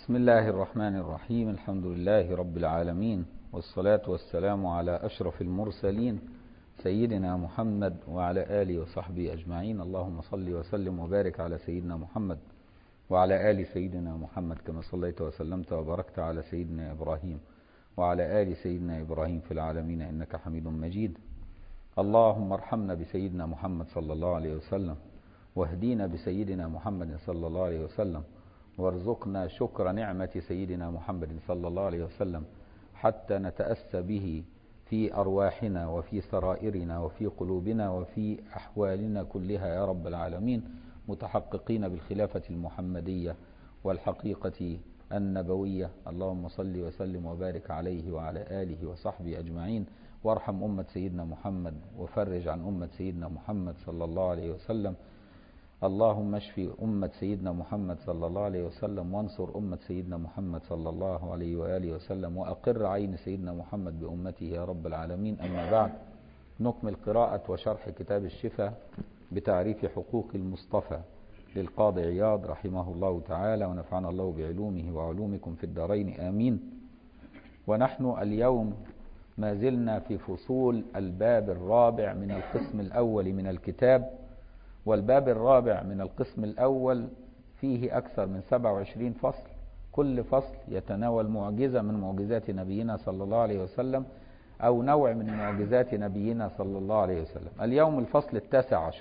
بسم الله الرحمن الرحيم الحمد لله رب العالمين والصلاة والسلام على أشرف المرسلين سيدنا محمد وعلى آله وصحبه أجمعين اللهم صل وسلم وبارك على سيدنا محمد وعلى آل سيدنا محمد كما صليت وسلمت وباركت على سيدنا إبراهيم وعلى آل سيدنا إبراهيم في العالمين إنك حميد مجيد اللهم ارحمنا بسيدنا محمد صلى الله عليه وسلم واهدينا بسيدنا محمد صلى الله عليه وسلم وارزقنا شكر نعمة سيدنا محمد صلى الله عليه وسلم حتى نتأسى به في أرواحنا وفي سرائرنا وفي قلوبنا وفي أحوالنا كلها يا رب العالمين متحققين بالخلافة المحمدية والحقيقة النبوية اللهم صل وسلم وبارك عليه وعلى آله وصحبه أجمعين وارحم أمة سيدنا محمد وفرج عن أمة سيدنا محمد صلى الله عليه وسلم اللهم اشف أمة سيدنا محمد صلى الله عليه وسلم وانصر أمة سيدنا محمد صلى الله عليه وآله وسلم وأقر عين سيدنا محمد بأمته يا رب العالمين أما بعد نكمل قراءة وشرح كتاب الشفاء بتعريف حقوق المصطفى للقاضي عياض رحمه الله تعالى ونفعنا الله بعلومه وعلومكم في الدارين آمين ونحن اليوم ما زلنا في فصول الباب الرابع من القسم الأول من الكتاب والباب الرابع من القسم الأول فيه أكثر من 27 فصل كل فصل يتناول معجزة من معجزات نبينا صلى الله عليه وسلم أو نوع من معجزات نبينا صلى الله عليه وسلم اليوم الفصل التاسع عشر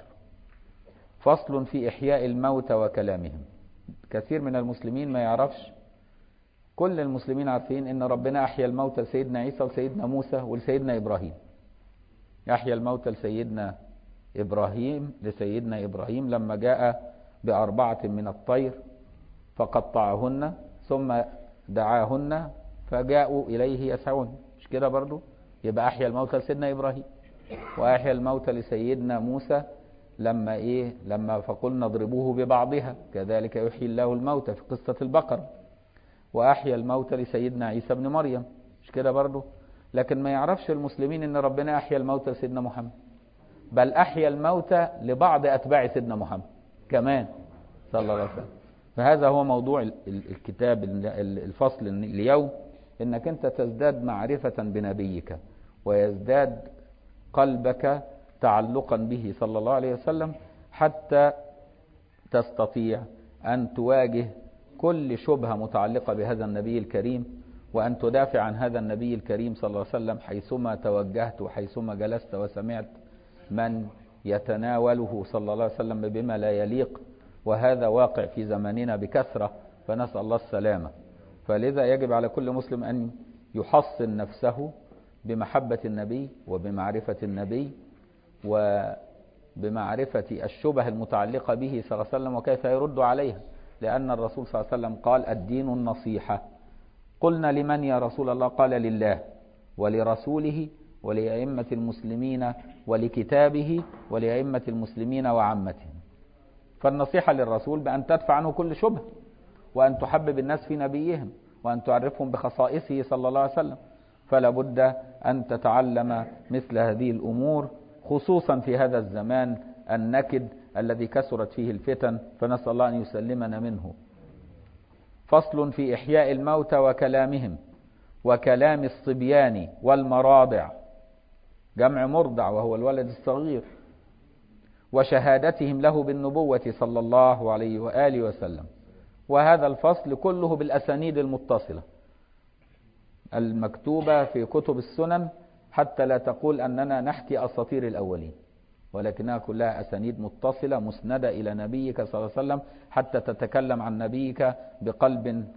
فصل في إحياء الموتى وكلامهم كثير من المسلمين ما يعرفش كل المسلمين عارفين ان ربنا احيا الموتى لسيدنا عيسى وسيدنا موسى ولسيدنا ابراهيم احيا الموتى لسيدنا ابراهيم لسيدنا ابراهيم لما جاء باربعه من الطير فقطعهن ثم دعاهن فجاءوا اليه يسعون مش كده برضو يبقى احيا الموتى لسيدنا ابراهيم واحيا الموتى لسيدنا موسى لما ايه لما فقلنا اضربوه ببعضها كذلك يحيي الله الموتى في قصه البقره واحيا الموتى لسيدنا عيسى بن مريم مش كده برضه لكن ما يعرفش المسلمين ان ربنا احيا الموتى لسيدنا محمد بل احيا الموتى لبعض اتباع سيدنا محمد كمان صلى الله عليه وسلم فهذا هو موضوع الكتاب الفصل اليوم انك انت تزداد معرفة بنبيك ويزداد قلبك تعلقا به صلى الله عليه وسلم حتى تستطيع ان تواجه كل شبهة متعلقة بهذا النبي الكريم وأن تدافع عن هذا النبي الكريم صلى الله عليه وسلم حيثما توجهت وحيثما جلست وسمعت من يتناوله صلى الله عليه وسلم بما لا يليق وهذا واقع في زماننا بكثرة فنسأل الله السلامة فلذا يجب على كل مسلم أن يحصن نفسه بمحبة النبي وبمعرفة النبي وبمعرفة الشبه المتعلقة به صلى الله عليه وسلم وكيف يرد عليها لأن الرسول صلى الله عليه وسلم قال الدين النصيحة قلنا لمن يا رسول الله قال لله ولرسوله ولأئمة المسلمين ولكتابه ولأئمة المسلمين وعامتهم فالنصيحة للرسول بأن تدفع عنه كل شبه وأن تحبب الناس في نبيهم وأن تعرفهم بخصائصه صلى الله عليه وسلم فلا بد أن تتعلم مثل هذه الأمور خصوصا في هذا الزمان النكد الذي كثرت فيه الفتن فنسأل الله أن يسلمنا منه فصل في إحياء الموتى وكلامهم وكلام الصبيان والمراضع جمع مرضع وهو الولد الصغير وشهادتهم له بالنبوة صلى الله عليه وآله وسلم وهذا الفصل كله بالأسانيد المتصلة المكتوبة في كتب السنن حتى لا تقول أننا نحكي أساطير الأولين ولكنها كلها أسانيد متصلة مسندة إلى نبيك صلى الله عليه وسلم حتى تتكلم عن نبيك بقلب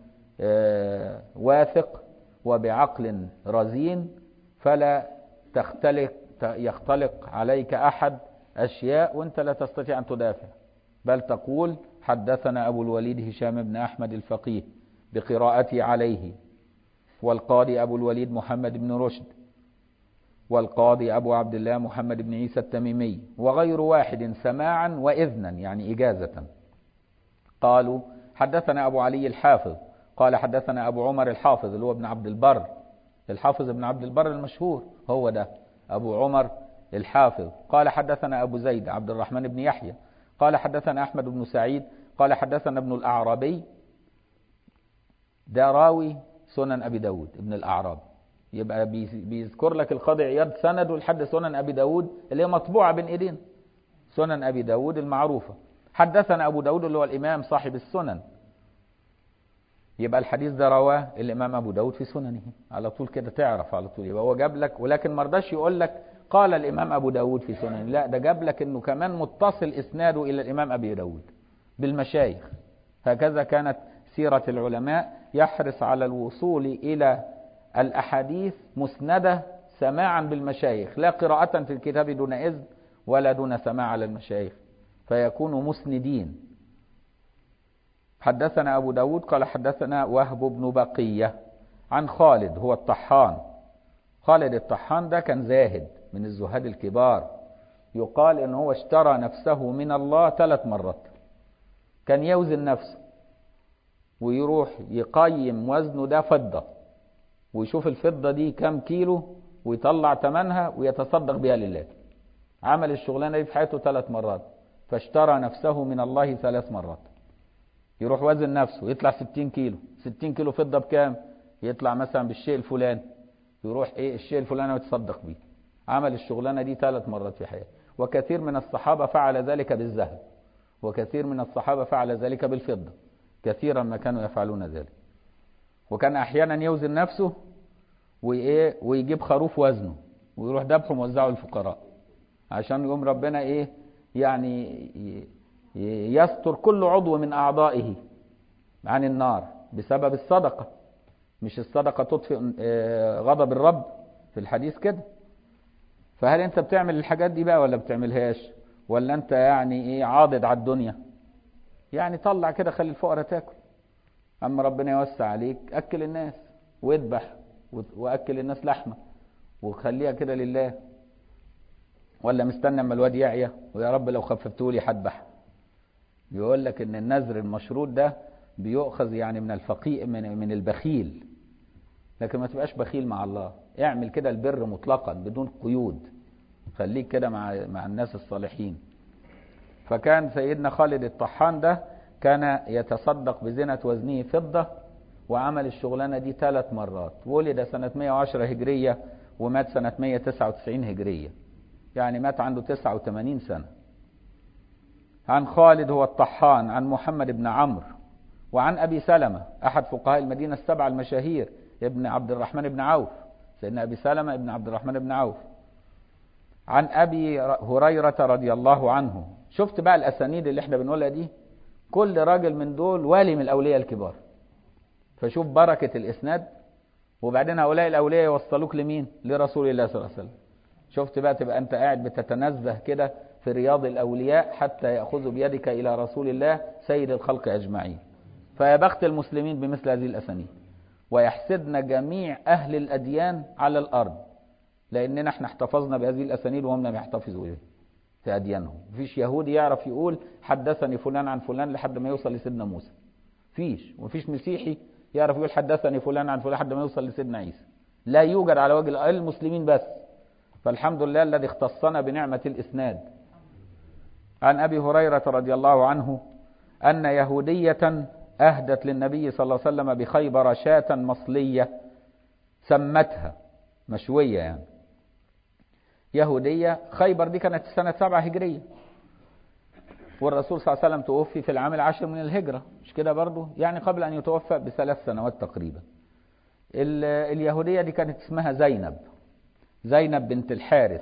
واثق وبعقل رزين فلا تختلق يختلق عليك أحد أشياء وأنت لا تستطيع أن تدافع بل تقول حدثنا أبو الوليد هشام بن أحمد الفقيه بقراءتي عليه والقاضي أبو الوليد محمد بن رشد والقاضي أبو عبد الله محمد بن عيسى التميمي وغير واحد سماعا وإذنا يعني إجازة قالوا حدثنا أبو علي الحافظ قال حدثنا أبو عمر الحافظ اللي هو ابن عبد البر الحافظ ابن عبد البر المشهور هو ده أبو عمر الحافظ قال حدثنا أبو زيد عبد الرحمن بن يحيى قال حدثنا أحمد بن سعيد قال حدثنا ابن الأعرابي ده راوي سنن أبي داود ابن الأعراب يبقى بيذكر لك القاضي عياض سنده لحد سنن أبي داود اللي هي مطبوعة بين إيدينا سنن أبي داود المعروفة حدثنا أبو داود اللي هو الإمام صاحب السنن يبقى الحديث ده رواه الإمام أبو داود في سننه على طول كده تعرف على طول يبقى هو جاب لك ولكن ما رضاش يقول لك قال الإمام أبو داود في سننه لا ده جاب لك إنه كمان متصل إسناده إلى الإمام أبي داود بالمشايخ هكذا كانت سيرة العلماء يحرص على الوصول إلى الأحاديث مسندة سماعا بالمشايخ لا قراءة في الكتاب دون إذن ولا دون سماع على المشايخ فيكونوا مسندين حدثنا أبو داود قال حدثنا وهب بن بقية عن خالد هو الطحان خالد الطحان ده كان زاهد من الزهاد الكبار يقال ان هو اشترى نفسه من الله ثلاث مرات كان يوزن نفسه ويروح يقيم وزنه ده فضة ويشوف الفضة دي كام كيلو ويطلع ثمنها ويتصدق بها لله عمل الشغلانة دي في حياته ثلاث مرات فاشترى نفسه من الله ثلاث مرات يروح وزن نفسه يطلع 60 كيلو 60 كيلو فضة بكام يطلع مثلا بالشيء الفلاني يروح ايه الشيء الفلاني ويتصدق بيه عمل الشغلانة دي ثلاث مرات في حياته وكثير من الصحابة فعل ذلك بالذهب وكثير من الصحابة فعل ذلك بالفضة كثيرا ما كانوا يفعلون ذلك وكان احيانا يوزن نفسه وايه ويجيب خروف وزنه ويروح ذبحه موزعه للفقراء عشان يقوم ربنا ايه يعني يستر كل عضو من اعضائه عن النار بسبب الصدقه مش الصدقه تطفئ غضب الرب في الحديث كده فهل انت بتعمل الحاجات دي بقى ولا بتعملهاش ولا انت يعني ايه عاضد على الدنيا يعني طلع كده خلي الفقراء تاكل اما ربنا يوسع عليك اكل الناس واذبح واكل الناس لحمه وخليها كده لله ولا مستنى اما الواد يعيا ويا رب لو خففته لي هذبح بيقول لك ان النذر المشروط ده بيؤخذ يعني من الفقير من من البخيل لكن ما تبقاش بخيل مع الله اعمل كده البر مطلقا بدون قيود خليك كده مع مع الناس الصالحين فكان سيدنا خالد الطحان ده كان يتصدق بزنة وزنه فضة وعمل الشغلانة دي ثلاث مرات ولد سنة 110 هجرية ومات سنة 199 هجرية يعني مات عنده 89 سنة عن خالد هو الطحان عن محمد بن عمرو وعن أبي سلمة أحد فقهاء المدينة السبعة المشاهير ابن عبد الرحمن بن عوف سيدنا أبي سلمة ابن عبد الرحمن بن عوف عن أبي هريرة رضي الله عنه شفت بقى الأسانيد اللي احنا بنقولها دي كل راجل من دول والي من الأولياء الكبار فشوف بركة الإسناد وبعدين هؤلاء الأولياء يوصلوك لمين لرسول الله صلى الله عليه وسلم شفت بقى تبقى أنت قاعد بتتنزه كده في رياض الأولياء حتى يأخذوا بيدك إلى رسول الله سيد الخلق أجمعين فيا بخت المسلمين بمثل هذه الأسانيد ويحسدنا جميع أهل الأديان على الأرض لأننا احنا احتفظنا بهذه الأسانيد وهم لم يحتفظوا بها في أديانهم مفيش يهودي يعرف يقول حدثني فلان عن فلان لحد ما يوصل لسيدنا موسى فيش ومفيش مسيحي يعرف يقول حدثني فلان عن فلان لحد ما يوصل لسيدنا عيسى لا يوجد على وجه الأرض المسلمين بس فالحمد لله الذي اختصنا بنعمة الإسناد عن أبي هريرة رضي الله عنه أن يهودية أهدت للنبي صلى الله عليه وسلم بخيبر شاة مصلية سمتها مشوية يعني يهودية خيبر دي كانت سنة سبعة هجرية والرسول صلى الله عليه وسلم توفي في العام العاشر من الهجرة مش كده برضو يعني قبل أن يتوفى بثلاث سنوات تقريبا اليهودية دي كانت اسمها زينب زينب بنت الحارث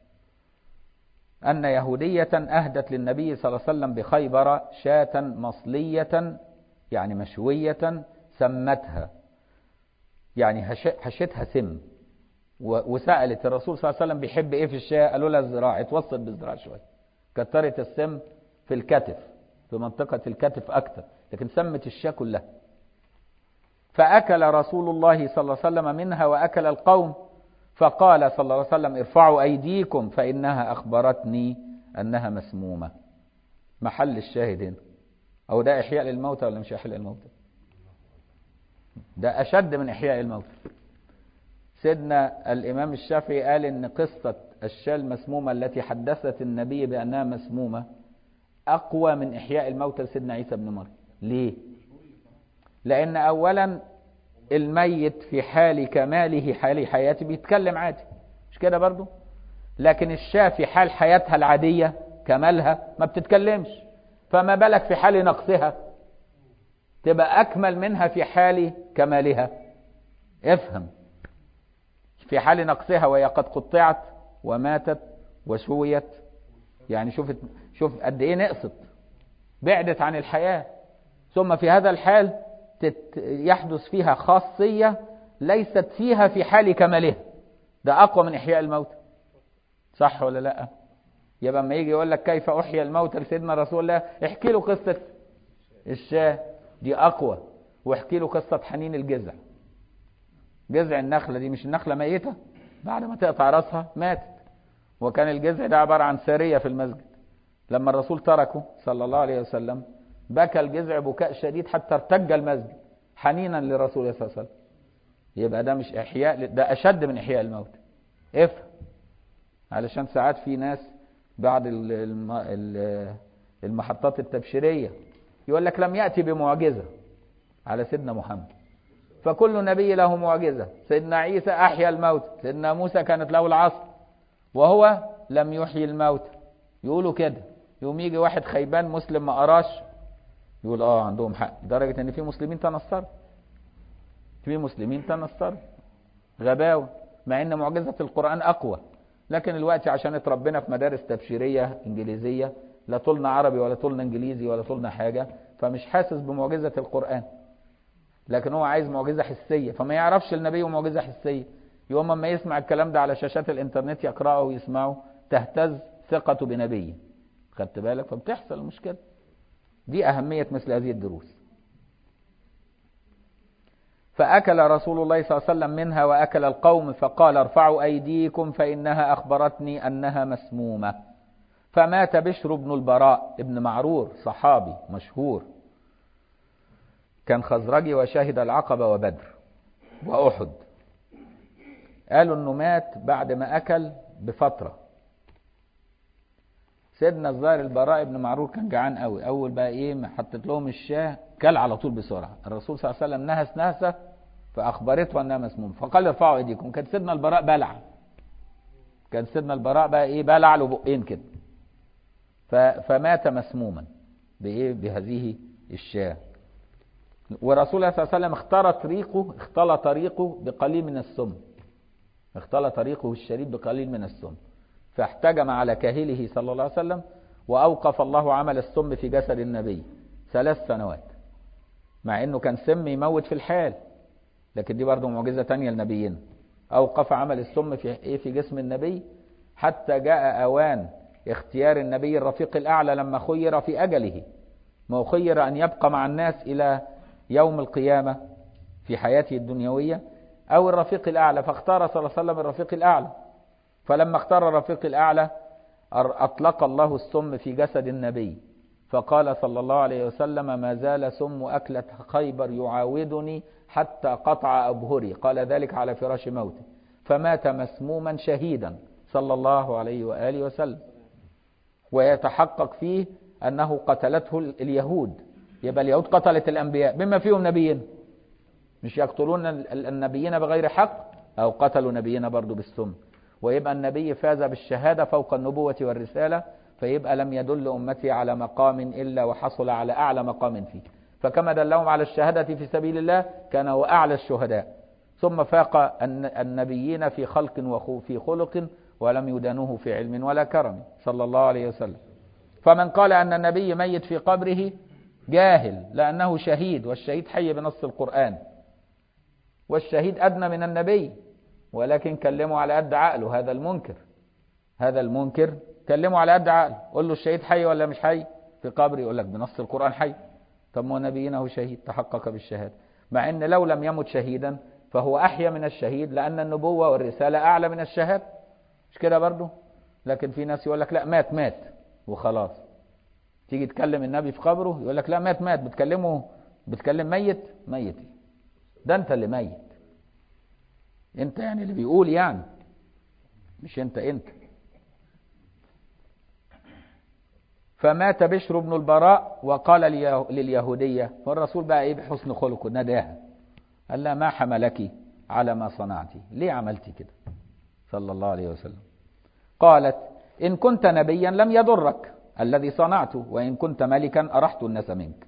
أن يهودية أهدت للنبي صلى الله عليه وسلم بخيبر شاة مصلية يعني مشوية سمتها يعني هشتها سم وسألت الرسول صلى الله عليه وسلم بيحب ايه في الشاة قالوا لها الزراعة اتوسط بالزراعة شوية كترت السم في الكتف في منطقة الكتف أكثر لكن سمت الشاة كلها فأكل رسول الله صلى الله عليه وسلم منها وأكل القوم فقال صلى الله عليه وسلم ارفعوا أيديكم فإنها أخبرتني أنها مسمومة محل الشاهد هنا أو ده إحياء للموتى ولا مش إحياء للموتى ده أشد من إحياء الموتى سيدنا الإمام الشافعي قال إن قصة الشاة المسمومة التي حدثت النبي بأنها مسمومة أقوى من إحياء الموتى لسيدنا عيسى بن مريم ليه؟ لأن أولا الميت في حال كماله حال حياته بيتكلم عادي مش كده برضو لكن الشاة في حال حياتها العادية كمالها ما بتتكلمش فما بالك في حال نقصها تبقى أكمل منها في حال كمالها افهم في حال نقصها وهي قد قطعت وماتت وشويت يعني شوف شوف قد ايه نقصت بعدت عن الحياة ثم في هذا الحال تت يحدث فيها خاصية ليست فيها في حال كمالها ده أقوى من إحياء الموت صح ولا لا يبقى اما يجي يقول لك كيف أحيا الموت لسيدنا رسول الله احكي له قصة الشاه دي أقوى واحكي له قصة حنين الجذع جذع النخلة دي مش النخلة ميتة بعد ما تقطع راسها ماتت وكان الجذع ده عبارة عن سارية في المسجد لما الرسول تركه صلى الله عليه وسلم بكى الجذع بكاء شديد حتى ارتج المسجد حنينا لرسول الله صلى الله عليه وسلم يبقى ده مش إحياء ده أشد من إحياء الموت افهم علشان ساعات في ناس بعد المحطات التبشيرية يقول لك لم يأتي بمعجزة على سيدنا محمد فكل نبي له معجزة سيدنا عيسى أحيا الموت سيدنا موسى كانت له العصر وهو لم يحيي الموت يقولوا كده يوم يجي واحد خيبان مسلم ما قراش يقول اه عندهم حق لدرجة ان في مسلمين تنصروا في مسلمين تنصروا غباوة مع ان معجزة القرآن اقوى لكن الوقت عشان اتربينا في مدارس تبشيرية انجليزية لا طولنا عربي ولا طولنا انجليزي ولا طولنا حاجة فمش حاسس بمعجزة القرآن لكن هو عايز معجزة حسية فما يعرفش النبي معجزة حسية يوم ما يسمع الكلام ده على شاشات الانترنت يقرأه ويسمعه تهتز ثقته بنبيه خدت بالك فبتحصل المشكلة دي أهمية مثل هذه الدروس فأكل رسول الله صلى الله عليه وسلم منها وأكل القوم فقال ارفعوا أيديكم فإنها أخبرتني أنها مسمومة فمات بشر بن البراء ابن معرور صحابي مشهور كان خزرجي وشهد العقبة وبدر وأحد قالوا انه مات بعد ما اكل بفترة سيدنا الظاهر البراء ابن معرور كان جعان قوي اول بقى ايه حطت لهم الشاه كل على طول بسرعة الرسول صلى الله عليه وسلم نهس نهسة فاخبرته انها مسموم فقال ارفعوا ايديكم كان سيدنا البراء بلع كان سيدنا البراء بقى ايه بلع له بقين كده فمات مسموما بايه بهذه الشاه ورسول الله صلى الله عليه وسلم اختلط ريقه اختلط ريقه بقليل من السم اختلط ريقه الشريف بقليل من السم فاحتجم على كاهله صلى الله عليه وسلم وأوقف الله عمل السم في جسد النبي ثلاث سنوات مع انه كان سم يموت في الحال لكن دي برضه معجزة تانية لنبينا أوقف عمل السم في ايه في جسم النبي حتى جاء أوان اختيار النبي الرفيق الأعلى لما خير في أجله ما خير أن يبقى مع الناس إلى يوم القيامة في حياته الدنيوية أو الرفيق الأعلى فاختار صلى الله عليه وسلم الرفيق الأعلى فلما اختار الرفيق الأعلى أطلق الله السم في جسد النبي فقال صلى الله عليه وسلم ما زال سم أكلة خيبر يعاودني حتى قطع أبهري قال ذلك على فراش موته فمات مسموما شهيدا صلى الله عليه وآله وسلم ويتحقق فيه أنه قتلته اليهود يبقى اليهود قتلت الأنبياء بما فيهم نبيين مش يقتلون النبيين بغير حق أو قتلوا نبينا برضو بالسم ويبقى النبي فاز بالشهادة فوق النبوة والرسالة فيبقى لم يدل أمتي على مقام إلا وحصل على أعلى مقام فيه فكما دلهم على الشهادة في سبيل الله كان هو أعلى الشهداء ثم فاق النبيين في خلق وفي خلق ولم يدانوه في علم ولا كرم صلى الله عليه وسلم فمن قال أن النبي ميت في قبره جاهل لأنه شهيد والشهيد حي بنص القرآن والشهيد أدنى من النبي ولكن كلموا على قد عقله هذا المنكر هذا المنكر كلموا على قد عقله قول له الشهيد حي ولا مش حي في قبر يقول لك بنص القرآن حي طب ما نبينا هو شهيد تحقق بالشهادة مع ان لو لم يمت شهيدا فهو أحيا من الشهيد لأن النبوة والرسالة أعلى من الشهادة مش كده برضو لكن في ناس يقول لك لا مات مات وخلاص تيجي تكلم النبي في قبره يقول لك لا مات مات بتكلمه بتكلم ميت ميت ده انت اللي ميت انت يعني اللي بيقول يعني مش انت انت فمات بشر بن البراء وقال لليهودية والرسول بقى ايه بحسن خلقه نداها قال لها ما حملك على ما صنعت ليه عملتي كده صلى الله عليه وسلم قالت إن كنت نبيا لم يضرك الذي صنعته وإن كنت ملكا أرحت الناس منك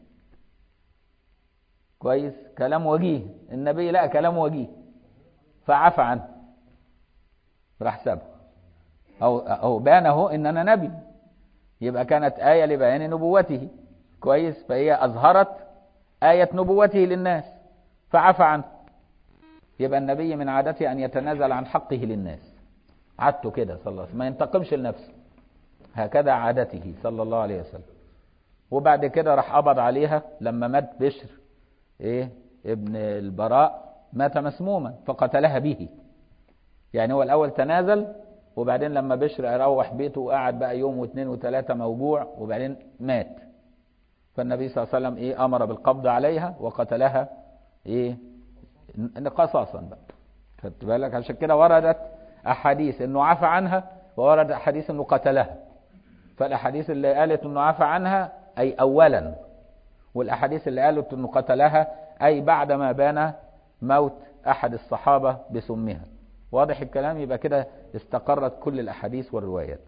كويس كلام وجيه النبي لا كلام وجيه فعفى عنه راح سابه أو, أو بانه إن أنا نبي يبقى كانت آية لبيان نبوته كويس فهي أظهرت آية نبوته للناس فعفى عنه يبقى النبي من عادته أن يتنازل عن حقه للناس عادته كده صلى الله عليه وسلم ما ينتقمش لنفسه هكذا عادته صلى الله عليه وسلم وبعد كده راح قبض عليها لما مات بشر ايه ابن البراء مات مسموما فقتلها به يعني هو الاول تنازل وبعدين لما بشر روح بيته وقعد بقى يوم واثنين وثلاثه موجوع وبعدين مات فالنبي صلى الله عليه وسلم ايه امر بالقبض عليها وقتلها ايه قصاصا بقى خدت بالك عشان كده وردت احاديث انه عفى عنها وورد احاديث انه قتلها فالاحاديث اللي قالت انه عفى عنها اي اولا والاحاديث اللي قالت انه قتلها اي بعدما بان موت احد الصحابه بسمها واضح الكلام يبقى كده استقرت كل الاحاديث والروايات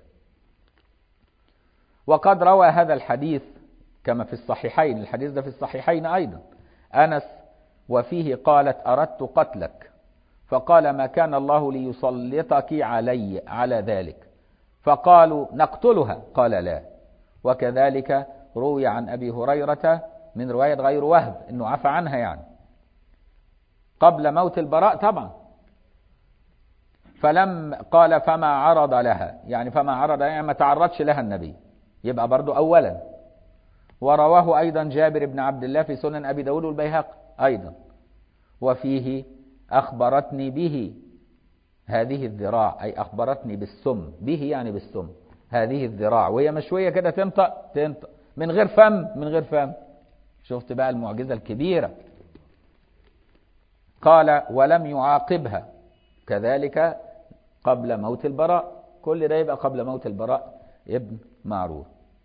وقد روى هذا الحديث كما في الصحيحين الحديث ده في الصحيحين ايضا انس وفيه قالت اردت قتلك فقال ما كان الله ليسلطك علي على ذلك فقالوا نقتلها قال لا وكذلك روي عن ابي هريره من روايه غير وهب انه عفى عنها يعني قبل موت البراء طبعا فلم قال فما عرض لها يعني فما عرض يعني ما تعرضش لها النبي يبقى برضو اولا ورواه ايضا جابر بن عبد الله في سنن ابي داود والبيهقي ايضا وفيه اخبرتني به هذه الذراع اي اخبرتني بالسم به يعني بالسم هذه الذراع وهي مشويه كده تنطق تنطق من غير فم من غير فم شفت بقى المعجزه الكبيره قال ولم يعاقبها كذلك قبل موت البراء كل ده يبقى قبل موت البراء ابن معروف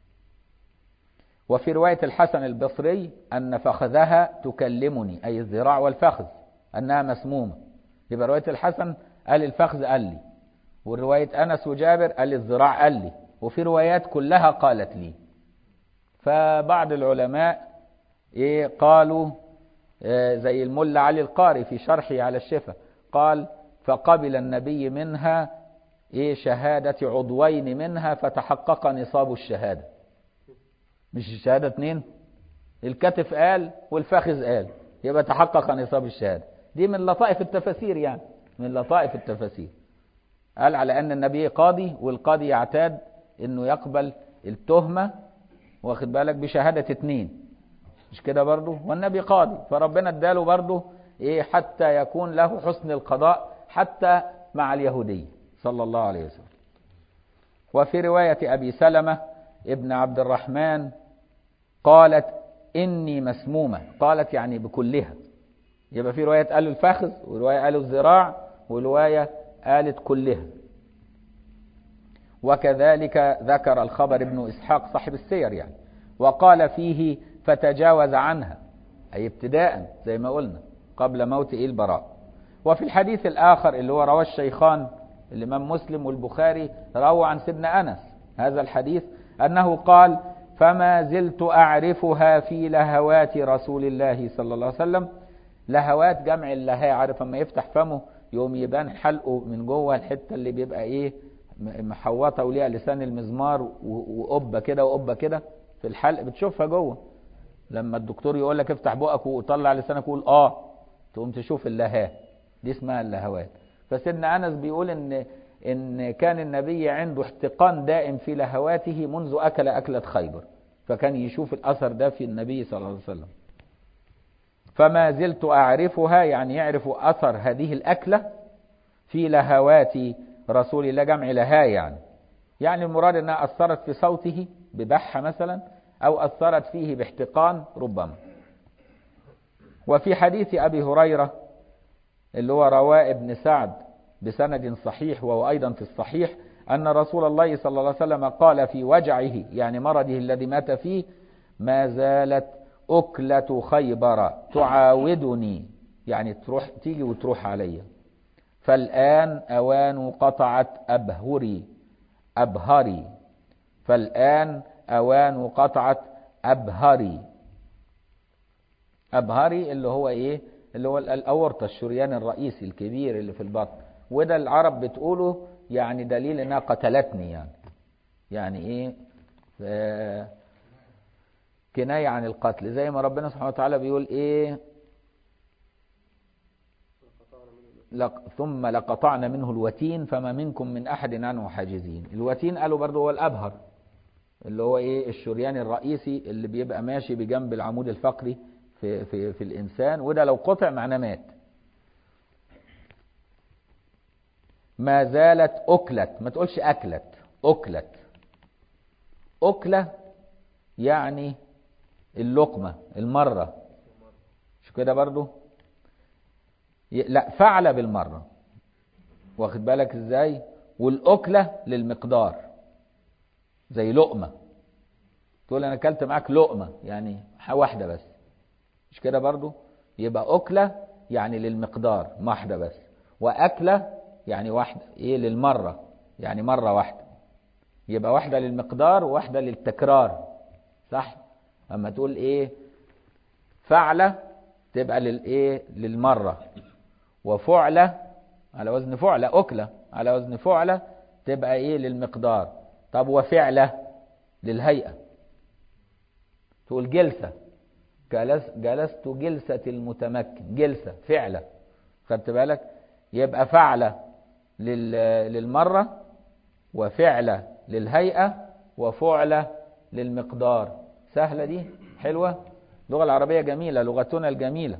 وفي رواية الحسن البصري أن فخذها تكلمني أي الذراع والفخذ أنها مسمومة يبقى رواية الحسن قال الفخذ قال لي ورواية أنس وجابر قال الذراع قال لي وفي روايات كلها قالت لي فبعض العلماء إيه قالوا إيه زي الملا علي القاري في شرحه على الشفا قال فقبل النبي منها إيه شهادة عضوين منها فتحقق نصاب الشهادة مش الشهادة اتنين الكتف قال والفخذ قال يبقى تحقق نصاب الشهادة دي من لطائف التفاسير يعني من لطائف التفاسير قال على أن النبي قاضي والقاضي يعتاد أنه يقبل التهمة واخد بالك بشهادة اتنين مش كده برضه والنبي قاضي فربنا اداله برضه ايه حتى يكون له حسن القضاء حتى مع اليهودية صلى الله عليه وسلم وفي رواية أبي سلمة ابن عبد الرحمن قالت إني مسمومة قالت يعني بكلها يبقى في رواية قالوا الفخذ ورواية قالوا الذراع ورواية قالت كلها وكذلك ذكر الخبر ابن إسحاق صاحب السير يعني وقال فيه فتجاوز عنها أي ابتداء زي ما قلنا قبل موت إيه البراء وفي الحديث الآخر اللي هو رواه الشيخان الإمام مسلم والبخاري روى عن سيدنا أنس هذا الحديث أنه قال فما زلت أعرفها في لهوات رسول الله صلى الله عليه وسلم لهوات جمع اللهاء عارف اما يفتح فمه يوم يبان حلقه من جوه الحته اللي بيبقى ايه محوطه وليها لسان المزمار وقبه كده وقبه كده في الحلق بتشوفها جوه لما الدكتور يقول لك افتح بقك وطلع لسانك وقول اه تقوم تشوف اللهاه دي اسمها اللهوات فسيدنا انس بيقول ان ان كان النبي عنده احتقان دائم في لهواته منذ اكل اكله خيبر فكان يشوف الاثر ده في النبي صلى الله عليه وسلم فما زلت اعرفها يعني يعرف اثر هذه الاكله في لهوات رسول الله جمع لها يعني يعني المراد انها اثرت في صوته ببحه مثلا او اثرت فيه باحتقان ربما وفي حديث ابي هريره اللي هو رواه ابن سعد بسند صحيح وهو ايضا في الصحيح ان رسول الله صلى الله عليه وسلم قال في وجعه يعني مرضه الذي مات فيه ما زالت أكلة خيبر تعاودني يعني تروح تيجي وتروح عليا فالآن أوان قطعت أبهري أبهري فالآن أوان قطعت أبهري أبهري اللي هو إيه اللي هو الأورطة الشريان الرئيسي الكبير اللي في البطن وده العرب بتقوله يعني دليل انها قتلتني يعني يعني ايه آه كناية عن القتل زي ما ربنا سبحانه وتعالى بيقول ايه لق ثم لقطعنا منه الوتين فما منكم من احد عنه حاجزين الوتين قالوا برضه هو الابهر اللي هو ايه الشريان الرئيسي اللي بيبقى ماشي بجنب العمود الفقري في في في الانسان وده لو قطع معناه مات ما زالت أكلت ما تقولش أكلت أكلت أكلة يعني اللقمة المرة مش كده برضو لا فعل بالمرة واخد بالك ازاي والأكلة للمقدار زي لقمة تقول أنا أكلت معاك لقمة يعني واحدة بس مش كده برضو يبقى أكلة يعني للمقدار واحدة بس وأكلة يعني واحدة ايه للمرة يعني مرة واحدة يبقى واحدة للمقدار وواحدة للتكرار صح اما تقول ايه فعلة تبقى للايه للمرة وفعلة على وزن فعلة أكلة على وزن فعلة تبقى ايه للمقدار طب وفعلة للهيئة تقول جلسة جلس جلست جلسة المتمكن جلسة فعلة خدت بالك يبقى فعلة للمرة وفعلة للهيئة وفعلة للمقدار سهلة دي حلوة اللغة العربية جميلة لغتنا الجميلة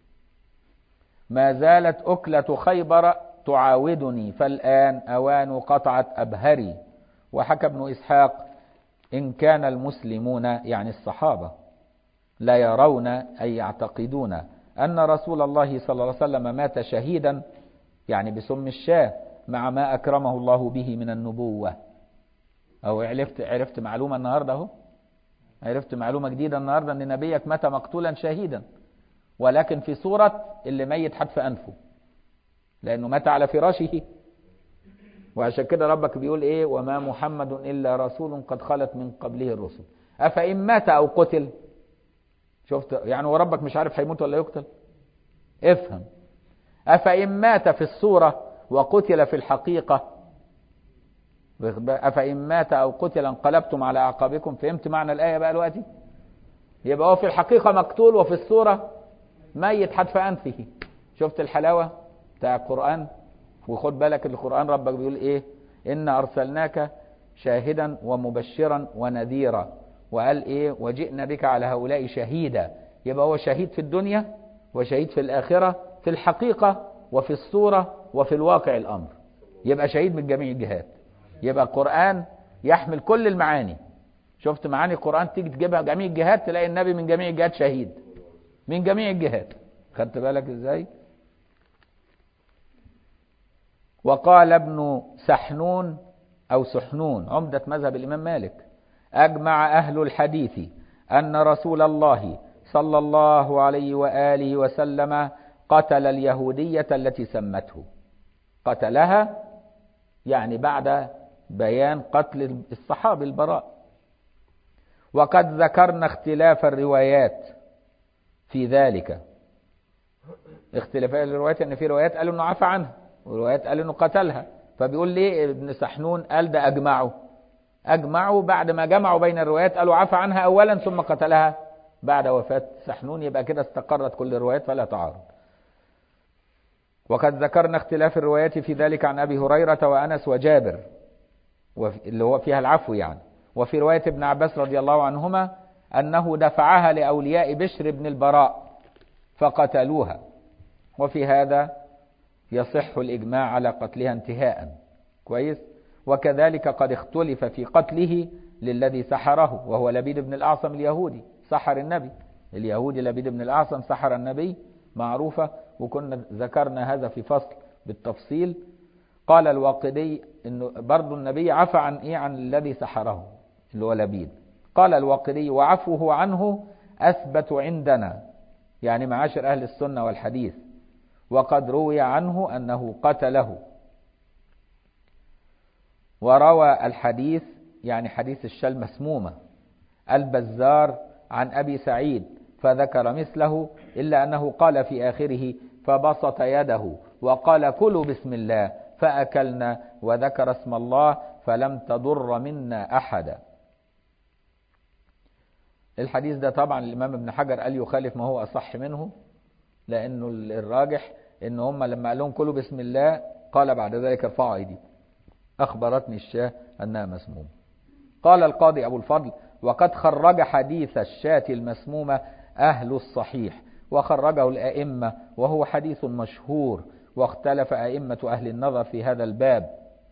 ما زالت أكلة خيبر تعاودني فالآن أوان قطعت أبهري وحكى ابن إسحاق إن كان المسلمون يعني الصحابة لا يرون أي يعتقدون أن رسول الله صلى الله عليه وسلم مات شهيدا يعني بسم الشاه مع ما أكرمه الله به من النبوة أو عرفت عرفت معلومة النهاردة أهو عرفت معلومة جديدة النهاردة أن نبيك مات مقتولا شهيدا ولكن في صورة اللي ميت حتف أنفه لأنه مات على فراشه وعشان كده ربك بيقول إيه وما محمد إلا رسول قد خلت من قبله الرسل أفإن مات أو قتل شفت يعني وربك مش عارف هيموت ولا يقتل افهم أفإن مات في الصورة وقتل في الحقيقة أفإن مات أو قتل انقلبتم على أعقابكم فهمت معنى الآية بقى دلوقتي يبقى هو في الحقيقة مقتول وفي الصورة ميت حتف أنفه شفت الحلاوة بتاع القرآن وخد بالك القرآن ربك بيقول إيه إن أرسلناك شاهدا ومبشرا ونذيرا وقال إيه وجئنا بك على هؤلاء شهيدا يبقى هو شهيد في الدنيا وشهيد في الآخرة في الحقيقة وفي الصورة وفي الواقع الأمر يبقى شهيد من جميع الجهات يبقى القرآن يحمل كل المعاني شفت معاني القرآن تيجي تجيبها جميع الجهات تلاقي النبي من جميع الجهات شهيد من جميع الجهات خدت بالك ازاي وقال ابن سحنون أو سحنون عمدة مذهب الإمام مالك أجمع أهل الحديث أن رسول الله صلى الله عليه وآله وسلم قتل اليهودية التي سمته قتلها يعني بعد بيان قتل الصحابي البراء وقد ذكرنا اختلاف الروايات في ذلك اختلاف الروايات ان في روايات قالوا انه عفى عنها وروايات قالوا انه قتلها فبيقول ليه ابن سحنون قال ده اجمعوا اجمعوا بعد ما جمعوا بين الروايات قالوا عفى عنها اولا ثم قتلها بعد وفاة سحنون يبقى كده استقرت كل الروايات فلا تعارض وقد ذكرنا اختلاف الروايات في ذلك عن أبي هريرة وأنس وجابر اللي هو فيها العفو يعني وفي رواية ابن عباس رضي الله عنهما أنه دفعها لأولياء بشر بن البراء فقتلوها وفي هذا يصح الإجماع على قتلها انتهاء كويس وكذلك قد اختلف في قتله للذي سحره وهو لبيد بن الأعصم اليهودي سحر النبي اليهودي لبيد بن الأعصم سحر النبي معروفة وكنا ذكرنا هذا في فصل بالتفصيل قال الواقدي انه برضو النبي عفى عن ايه عن الذي سحره اللي هو لبيد قال الواقدي وعفوه عنه اثبت عندنا يعني معاشر اهل السنة والحديث وقد روي عنه أنه قتله وروى الحديث يعني حديث الشال مسمومة البزار عن أبي سعيد فذكر مثله إلا أنه قال في آخره فبسط يده وقال كلوا بسم الله فأكلنا وذكر اسم الله فلم تضر منا أحدا الحديث ده طبعا الإمام ابن حجر قال يخالف ما هو أصح منه لأنه الراجح إن هم لما قال لهم كلوا بسم الله قال بعد ذلك ارفعوا أيديكم أخبرتني الشاه أنها مسمومة قال القاضي أبو الفضل وقد خرج حديث الشاة المسمومة أهل الصحيح وخرجه الأئمة وهو حديث مشهور واختلف أئمة أهل النظر في هذا الباب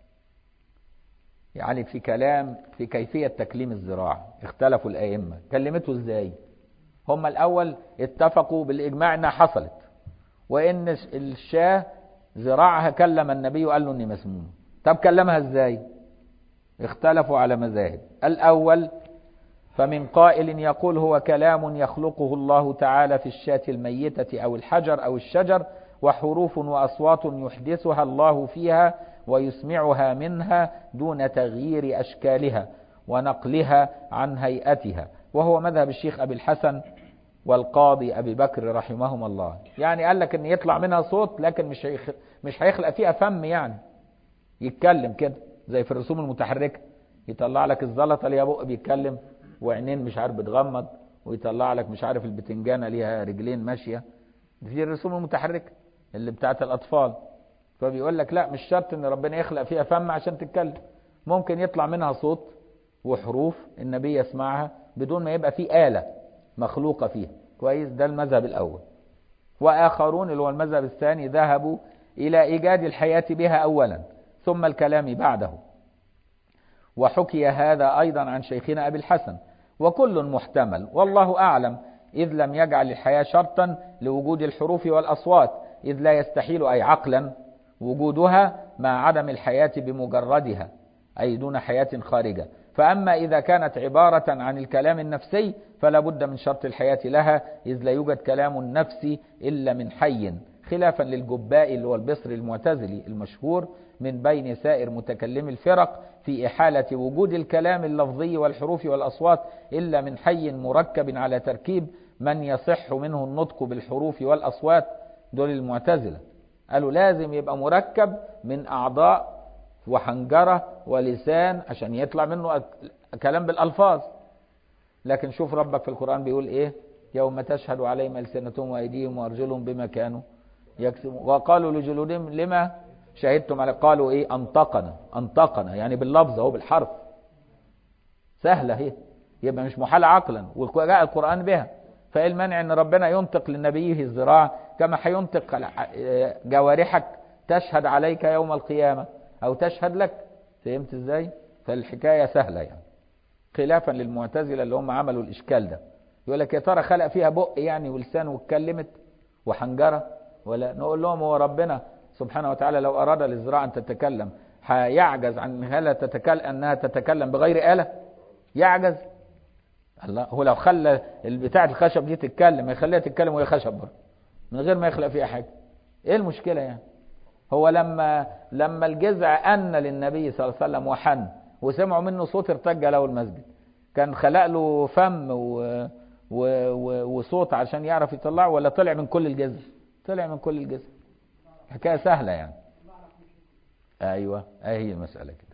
يعني في كلام في كيفية تكليم الزراعة اختلفوا الأئمة كلمته ازاي هم الأول اتفقوا بالإجماع أنها حصلت وإن الشاه زراعها كلم النبي وقال له إني مسموم طب كلمها ازاي اختلفوا على مذاهب الأول فمن قائل يقول هو كلام يخلقه الله تعالى في الشاة الميتة أو الحجر أو الشجر وحروف وأصوات يحدثها الله فيها ويسمعها منها دون تغيير أشكالها ونقلها عن هيئتها وهو مذهب الشيخ أبي الحسن والقاضي أبي بكر رحمهم الله يعني قال لك أن يطلع منها صوت لكن مش هيخ... مش هيخلق فيها فم يعني يتكلم كده زي في الرسوم المتحركة يطلع لك الزلطة ليها بق بيتكلم وعينين مش عارف بتغمض ويطلع لك مش عارف البتنجانة ليها رجلين ماشية دي الرسوم المتحركة اللي بتاعت الأطفال فبيقول لك لا مش شرط ان ربنا يخلق فيها فم عشان تتكلم ممكن يطلع منها صوت وحروف النبي يسمعها بدون ما يبقى في آلة مخلوقة فيها كويس ده المذهب الأول وآخرون اللي هو المذهب الثاني ذهبوا إلى إيجاد الحياة بها أولا ثم الكلام بعده وحكي هذا أيضا عن شيخنا أبي الحسن وكل محتمل والله أعلم إذ لم يجعل الحياة شرطا لوجود الحروف والأصوات إذ لا يستحيل أي عقلا وجودها مع عدم الحياة بمجردها أي دون حياة خارجة فأما إذا كانت عبارة عن الكلام النفسي فلا بد من شرط الحياة لها إذ لا يوجد كلام نفسي إلا من حي خلافا للجباء اللي هو البصري المعتزلي المشهور من بين سائر متكلمي الفرق في إحالة وجود الكلام اللفظي والحروف والأصوات إلا من حي مركب على تركيب من يصح منه النطق بالحروف والأصوات دول المعتزلة قالوا لازم يبقى مركب من أعضاء وحنجرة ولسان عشان يطلع منه كلام بالألفاظ لكن شوف ربك في القرآن بيقول إيه يوم تشهد عليهم ألسنتهم وأيديهم وأرجلهم بما كانوا يكسبون وقالوا لجلودهم لما شهدتم على قالوا إيه أنطقنا أنطقنا يعني باللفظ أهو بالحرف سهلة هي يبقى مش محال عقلا وجاء القرآن بها فإيه المانع أن ربنا ينطق لنبيه الزراعة كما هينطق جوارحك تشهد عليك يوم القيامة أو تشهد لك فهمت إزاي فالحكاية سهلة يعني خلافا للمعتزلة اللي هم عملوا الإشكال ده يقول لك يا ترى خلق فيها بق يعني ولسان واتكلمت وحنجرة ولا نقول لهم هو ربنا سبحانه وتعالى لو أراد للزراعة أن تتكلم هيعجز عن هل تتكلم أنها تتكلم بغير آلة يعجز الله هو لو خلى بتاعة الخشب دي تتكلم يخليها تتكلم وهي خشب برضه من غير ما يخلق فيها حاجة ايه المشكلة يعني هو لما لما الجزع أن للنبي صلى الله عليه وسلم وحن وسمعوا منه صوت ارتج له المسجد كان خلق له فم و... و... و... وصوت عشان يعرف يطلعه ولا طلع من كل الجزء طلع من كل الجزء حكاية سهلة يعني ايوه اهي المسألة كده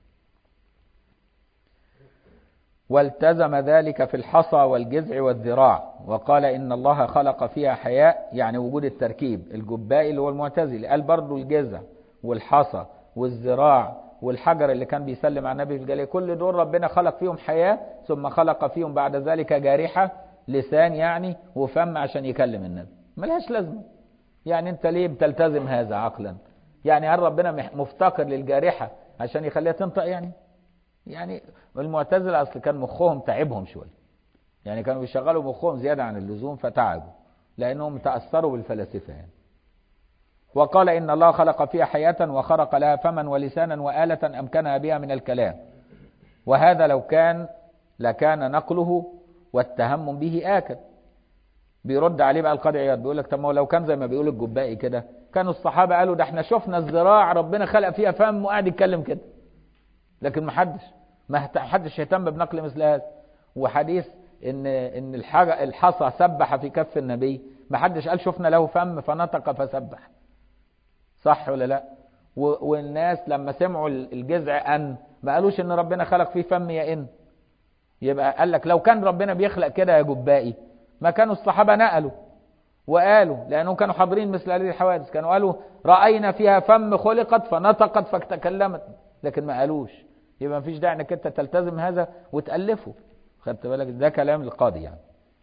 والتزم ذلك في الحصى والجذع والذراع وقال إن الله خلق فيها حياء يعني وجود التركيب الجبائي اللي هو المعتزلي قال برضو الجذع والحصى والذراع والحجر اللي كان بيسلم على النبي في الجليل كل دول ربنا خلق فيهم حياة ثم خلق فيهم بعد ذلك جارحة لسان يعني وفم عشان يكلم النبي ملهاش لازمة يعني انت ليه بتلتزم هذا عقلا يعني هل ربنا مفتقر للجارحة عشان يخليها تنطق يعني يعني المعتزلة أصل كان مخهم تعبهم شوية يعني كانوا بيشغلوا مخهم زيادة عن اللزوم فتعبوا لأنهم تأثروا بالفلاسفة يعني وقال إن الله خلق فيها حياة وخرق لها فما ولسانا وآلة أمكنها بها من الكلام وهذا لو كان لكان نقله والتهمم به آكد بيرد عليه بقى القاضي عياض بيقول لك طب ما لو كان زي ما بيقول الجبائي كده كانوا الصحابة قالوا ده احنا شفنا الذراع ربنا خلق فيها فم وقاعد يتكلم كده لكن ما حدش ما حدش يهتم بنقل مثل هذا وحديث ان ان الحاجة الحصى سبح في كف النبي ما حدش قال شفنا له فم فنطق فسبح صح ولا لا والناس لما سمعوا الجذع ان ما قالوش ان ربنا خلق فيه فم يا ان يبقى قال لك لو كان ربنا بيخلق كده يا جبائي ما كانوا الصحابة نقلوا وقالوا لأنهم كانوا حاضرين مثل هذه الحوادث كانوا قالوا رأينا فيها فم خلقت فنطقت فتكلمت لكن ما قالوش يبقى مفيش داعي انك انت تلتزم هذا وتألفه خدت بالك ده كلام القاضي يعني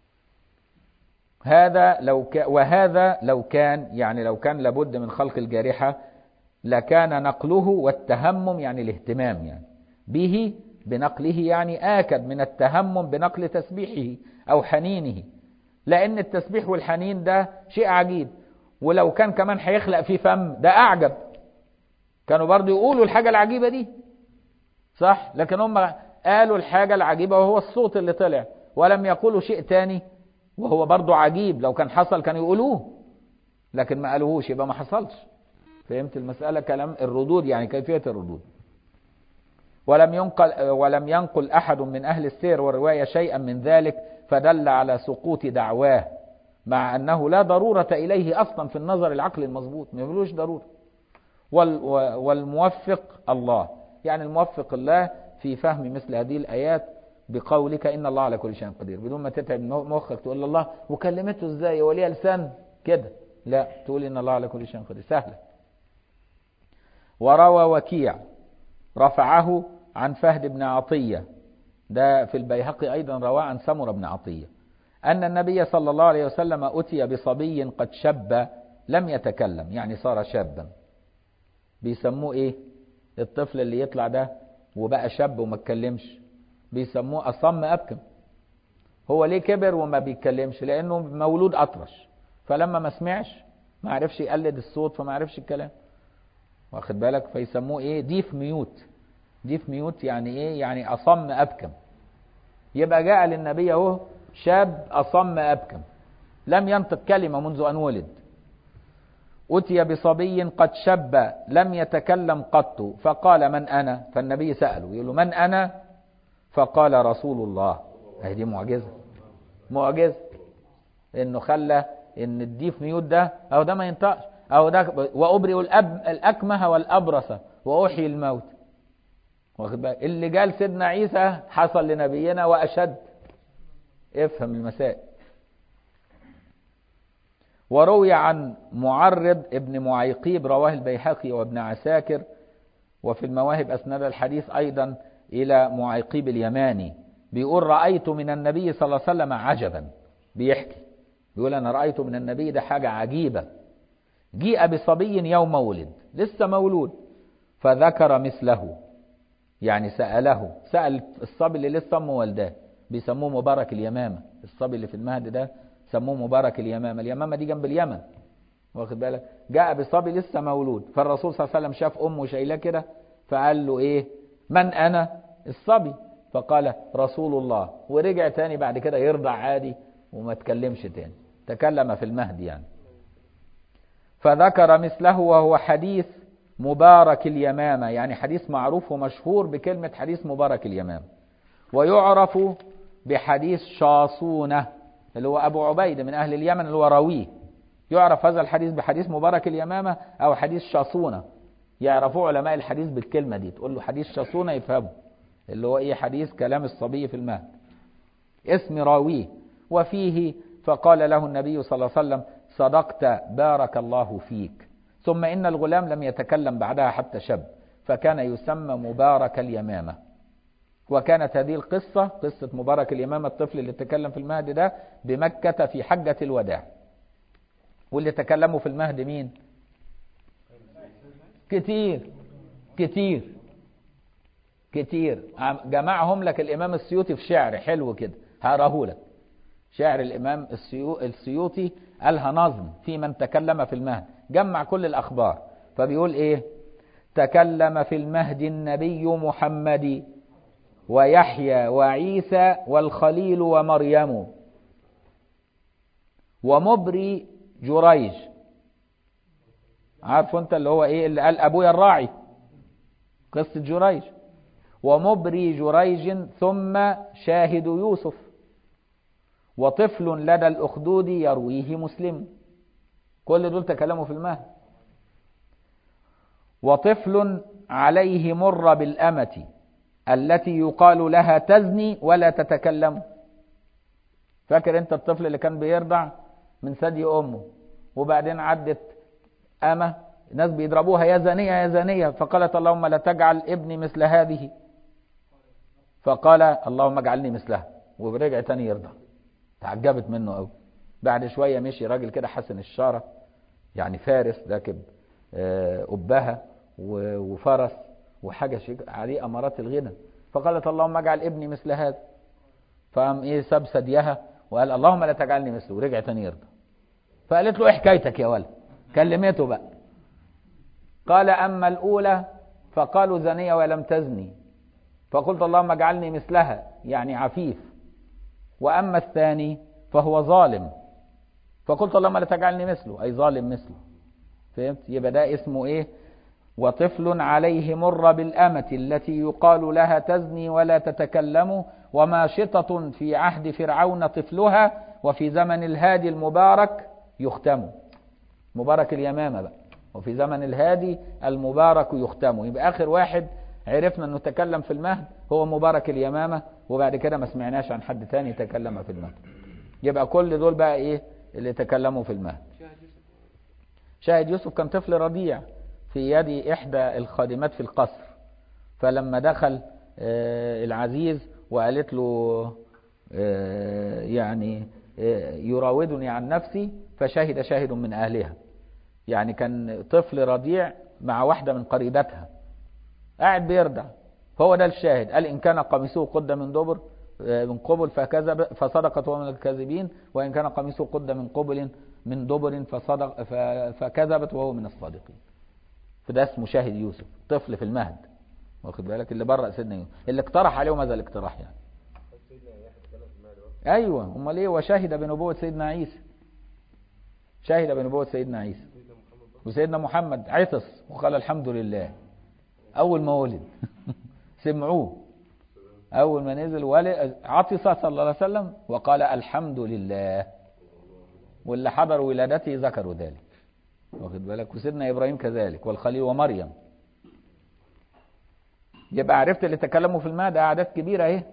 هذا لو ك... وهذا لو كان يعني لو كان لابد من خلق الجارحة لكان نقله والتهمم يعني الاهتمام يعني به بنقله يعني آكد من التهمم بنقل تسبيحه أو حنينه لأن التسبيح والحنين ده شيء عجيب ولو كان كمان هيخلق فيه فم ده أعجب كانوا برضو يقولوا الحاجة العجيبة دي صح لكن هم قالوا الحاجة العجيبة وهو الصوت اللي طلع ولم يقولوا شيء تاني وهو برضو عجيب لو كان حصل كانوا يقولوه لكن ما قالوهوش يبقى ما حصلش فهمت المسألة كلام الردود يعني كيفية الردود ولم ينقل ولم ينقل أحد من أهل السير والرواية شيئا من ذلك فدل على سقوط دعواه مع أنه لا ضرورة إليه أصلا في النظر العقل المضبوط ما يقولوش ضرورة والموفق الله يعني الموفق الله في فهم مثل هذه الآيات بقولك إن الله على كل شيء قدير بدون ما تتعب مخك تقول الله وكلمته ازاي وليه لسان كده لا تقول إن الله على كل شيء قدير سهلة وروى وكيع رفعه عن فهد بن عطية ده في البيهقي أيضا رواه عن سمر بن عطية أن النبي صلى الله عليه وسلم أتي بصبي قد شب لم يتكلم يعني صار شابا بيسموه إيه الطفل اللي يطلع ده وبقى شاب وما اتكلمش بيسموه أصم أبكم هو ليه كبر وما بيتكلمش لأنه مولود أطرش فلما ما سمعش ما عرفش يقلد الصوت فما عرفش الكلام واخد بالك فيسموه ايه ديف ميوت ديف ميوت يعني ايه يعني اصم ابكم يبقى جاء للنبي اهو شاب اصم ابكم لم ينطق كلمه منذ ان ولد اتي بصبي قد شب لم يتكلم قط فقال من انا فالنبي ساله يقول له من انا فقال رسول الله هذه دي معجزه معجزه انه خلى ان الديف ميوت ده او ده ما ينطقش أو ده وأبرئ الأب الأكمه والأبرص وأحيي الموت واخد بالك اللي قال سيدنا عيسى حصل لنبينا وأشد افهم المسائل وروي عن معرض ابن معيقيب رواه البيهقي وابن عساكر وفي المواهب أسند الحديث أيضا إلى معيقيب اليماني بيقول رأيت من النبي صلى الله عليه وسلم عجبا بيحكي بيقول أنا رأيت من النبي ده حاجة عجيبة جيء بصبي يوم ولد لسه مولود فذكر مثله يعني سأله سأل الصبي اللي لسه أمه والداه بيسموه مبارك اليمامة الصبي اللي في المهد ده سموه مبارك اليمامة اليمامة دي جنب اليمن واخد بالك جاء بصبي لسه مولود فالرسول صلى الله عليه وسلم شاف أمه شايلاه كده فقال له إيه من أنا الصبي فقال رسول الله ورجع تاني بعد كده يرضع عادي وما تكلمش تاني تكلم في المهد يعني فذكر مثله وهو حديث مبارك اليمامة يعني حديث معروف ومشهور بكلمة حديث مبارك اليمامة ويعرف بحديث شاصونة اللي هو أبو عبيد من أهل اليمن اللي هو راويه يعرف هذا الحديث بحديث مبارك اليمامة أو حديث شاصونة يعرفوه علماء الحديث بالكلمة دي تقول له حديث شاصونة يفهمه اللي هو إيه حديث كلام الصبي في المهد اسم راويه وفيه فقال له النبي صلى الله عليه وسلم صدقت بارك الله فيك ثم إن الغلام لم يتكلم بعدها حتى شب فكان يسمى مبارك اليمامة وكانت هذه القصة قصة مبارك اليمامة الطفل اللي تكلم في المهد ده بمكة في حجة الوداع واللي تكلموا في المهد مين كتير كتير كتير جمعهم لك الإمام السيوطي في شعر حلو كده هقراه لك شعر الإمام السيوطي قالها نظم في من تكلم في المهد جمع كل الأخبار فبيقول إيه تكلم في المهد النبي محمد ويحيى وعيسى والخليل ومريم ومبري جريج عارفه انت اللي هو ايه اللي قال ابويا الراعي قصة جريج ومبري جريج ثم شاهد يوسف وطفل لدى الأخدود يرويه مسلم كل دول تكلموا في المهد وطفل عليه مر بالأمة التي يقال لها تزني ولا تتكلم فاكر انت الطفل اللي كان بيرضع من ثدي امه وبعدين عدت أمة ناس بيضربوها يا زانية يا زانية فقالت اللهم لا تجعل ابني مثل هذه فقال اللهم اجعلني مثلها ورجع تاني يرضع تعجبت منه قوي بعد شوية مشي راجل كده حسن الشارة يعني فارس راكب أبها وفرس وحاجة شيء عليه أمارات الغنى فقالت اللهم اجعل ابني مثل هذا فقام ايه ساب ثديها وقال اللهم لا تجعلني مثله ورجع تاني يرضى فقالت له ايه حكايتك يا ولد كلمته بقى قال أما الأولى فقالوا زنية ولم تزني فقلت اللهم اجعلني مثلها يعني عفيف وأما الثاني فهو ظالم فقلت اللهم لا تجعلني مثله أي ظالم مثله فهمت يبقى ده اسمه إيه وطفل عليه مر بالأمة التي يقال لها تزني ولا تتكلم وماشطة في عهد فرعون طفلها وفي زمن الهادي المبارك يختم مبارك اليمامة بقى وفي زمن الهادي المبارك يختم يبقى آخر واحد عرفنا أنه تكلم في المهد هو مبارك اليمامة وبعد كده ما سمعناش عن حد تاني تكلم في المهد يبقى كل دول بقى إيه اللي تكلموا في المهد شاهد يوسف كان طفل رضيع في يد إحدى الخادمات في القصر فلما دخل العزيز وقالت له يعني يراودني عن نفسي فشهد شاهد من أهلها يعني كان طفل رضيع مع واحدة من قريبتها قاعد بيرضع فهو ده الشاهد قال إن كان قميصه قد من دبر من قبل فكذب فصدقت وهو من الكاذبين وإن كان قميصه قد من قبل من دبر فصدق فكذبت وهو من الصادقين فده اسمه شاهد يوسف طفل في المهد واخد بالك اللي برأ سيدنا يوسف اللي اقترح عليهم هذا الاقتراح يعني ايوه امال ايه وشهد بنبوة سيدنا عيسى شهد بنبوة سيدنا عيسى وسيدنا محمد عطس وقال الحمد لله اول ما ولد سمعوه اول ما نزل ولد عطس صلى الله عليه وسلم وقال الحمد لله واللي حضروا ولادته ذكروا ذلك واخد بالك وسيدنا ابراهيم كذلك والخليل ومريم يبقى عرفت اللي تكلموا في الماء ده اعداد كبيره اهي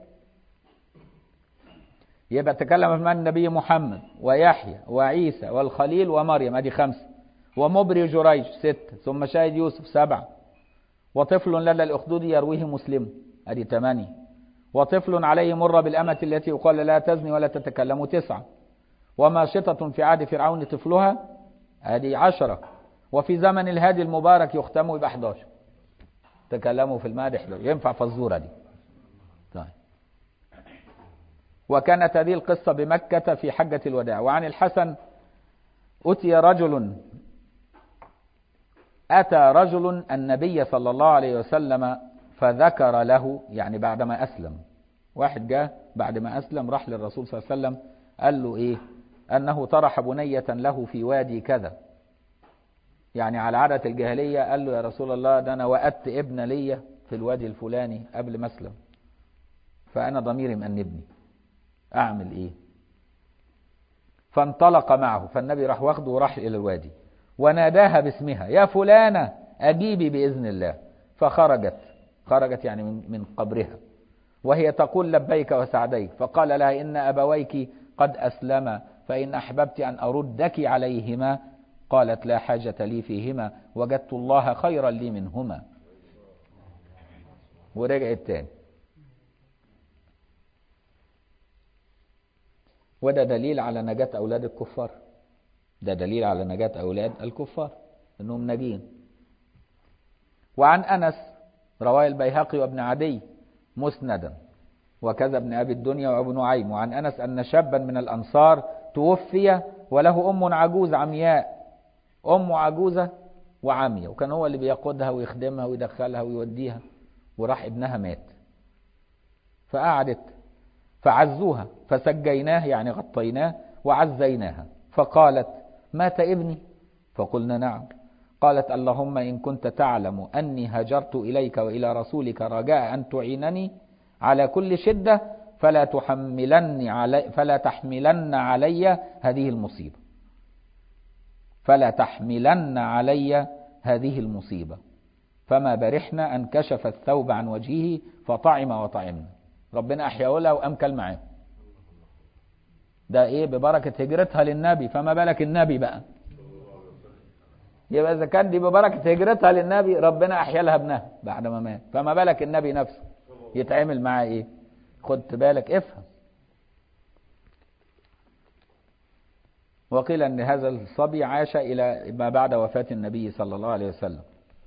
يبقى تكلم في الماء النبي محمد ويحيى وعيسى والخليل ومريم ادي خمسه ومبري جريج ست ثم شاهد يوسف سبعه وطفل لدى الاخدود يرويه مسلم ادي ثمانيه وطفل عليه مر بالأمة التي يقال لا تزني ولا تتكلم تسعة وماشطة في عهد فرعون طفلها هذه عشرة وفي زمن الهادي المبارك يختم يبقى 11 تكلموا في المهد 11 ينفع فزورة دي طيب وكانت هذه القصة بمكة في حجة الوداع وعن الحسن أتي رجل أتى رجل النبي صلى الله عليه وسلم فذكر له يعني بعدما أسلم واحد جاء بعد ما أسلم راح للرسول صلى الله عليه وسلم قال له إيه أنه طرح بنية له في وادي كذا يعني على عادة الجاهلية قال له يا رسول الله ده أنا وأدت ابن لي في الوادي الفلاني قبل ما أسلم فأنا ضميري مأنبني أعمل إيه فانطلق معه فالنبي راح واخده وراح إلى الوادي وناداها باسمها يا فلانة أجيبي بإذن الله فخرجت خرجت يعني من من قبرها وهي تقول لبيك وسعديك فقال لها إن أبويك قد أسلما فإن أحببت أن أردك عليهما قالت لا حاجة لي فيهما وجدت الله خيرا لي منهما ورجعت تاني وده دليل على نجاة أولاد الكفار ده دليل على نجاة أولاد الكفار أنهم ناجين وعن أنس رواه البيهقي وابن عدي مسندا وكذا ابن أبي الدنيا وابن نعيم وعن أنس أن شابا من الأنصار توفي وله أم عجوز عمياء أم عجوزة وعمية وكان هو اللي بيقودها ويخدمها ويدخلها ويوديها وراح ابنها مات فقعدت فعزوها فسجيناه يعني غطيناه وعزيناها فقالت مات ابني فقلنا نعم قالت اللهم إن كنت تعلم أني هجرت إليك وإلى رسولك رجاء أن تعينني على كل شدة فلا تحملن علي فلا تحملن علي هذه المصيبة فلا تحملن علي هذه المصيبة فما برحنا أن كشف الثوب عن وجهه فطعم وطعمنا ربنا أحياه لها وأمكل معاه ده إيه ببركة هجرتها للنبي فما بالك النبي بقى يبقى إذا كان دي ببركة هجرتها للنبي ربنا أحيا لها ابنها بعد ما مات فما بالك النبي نفسه يتعامل معاه إيه خد بالك افهم وقيل أن هذا الصبي عاش إلى ما بعد وفاة النبي صلى الله عليه وسلم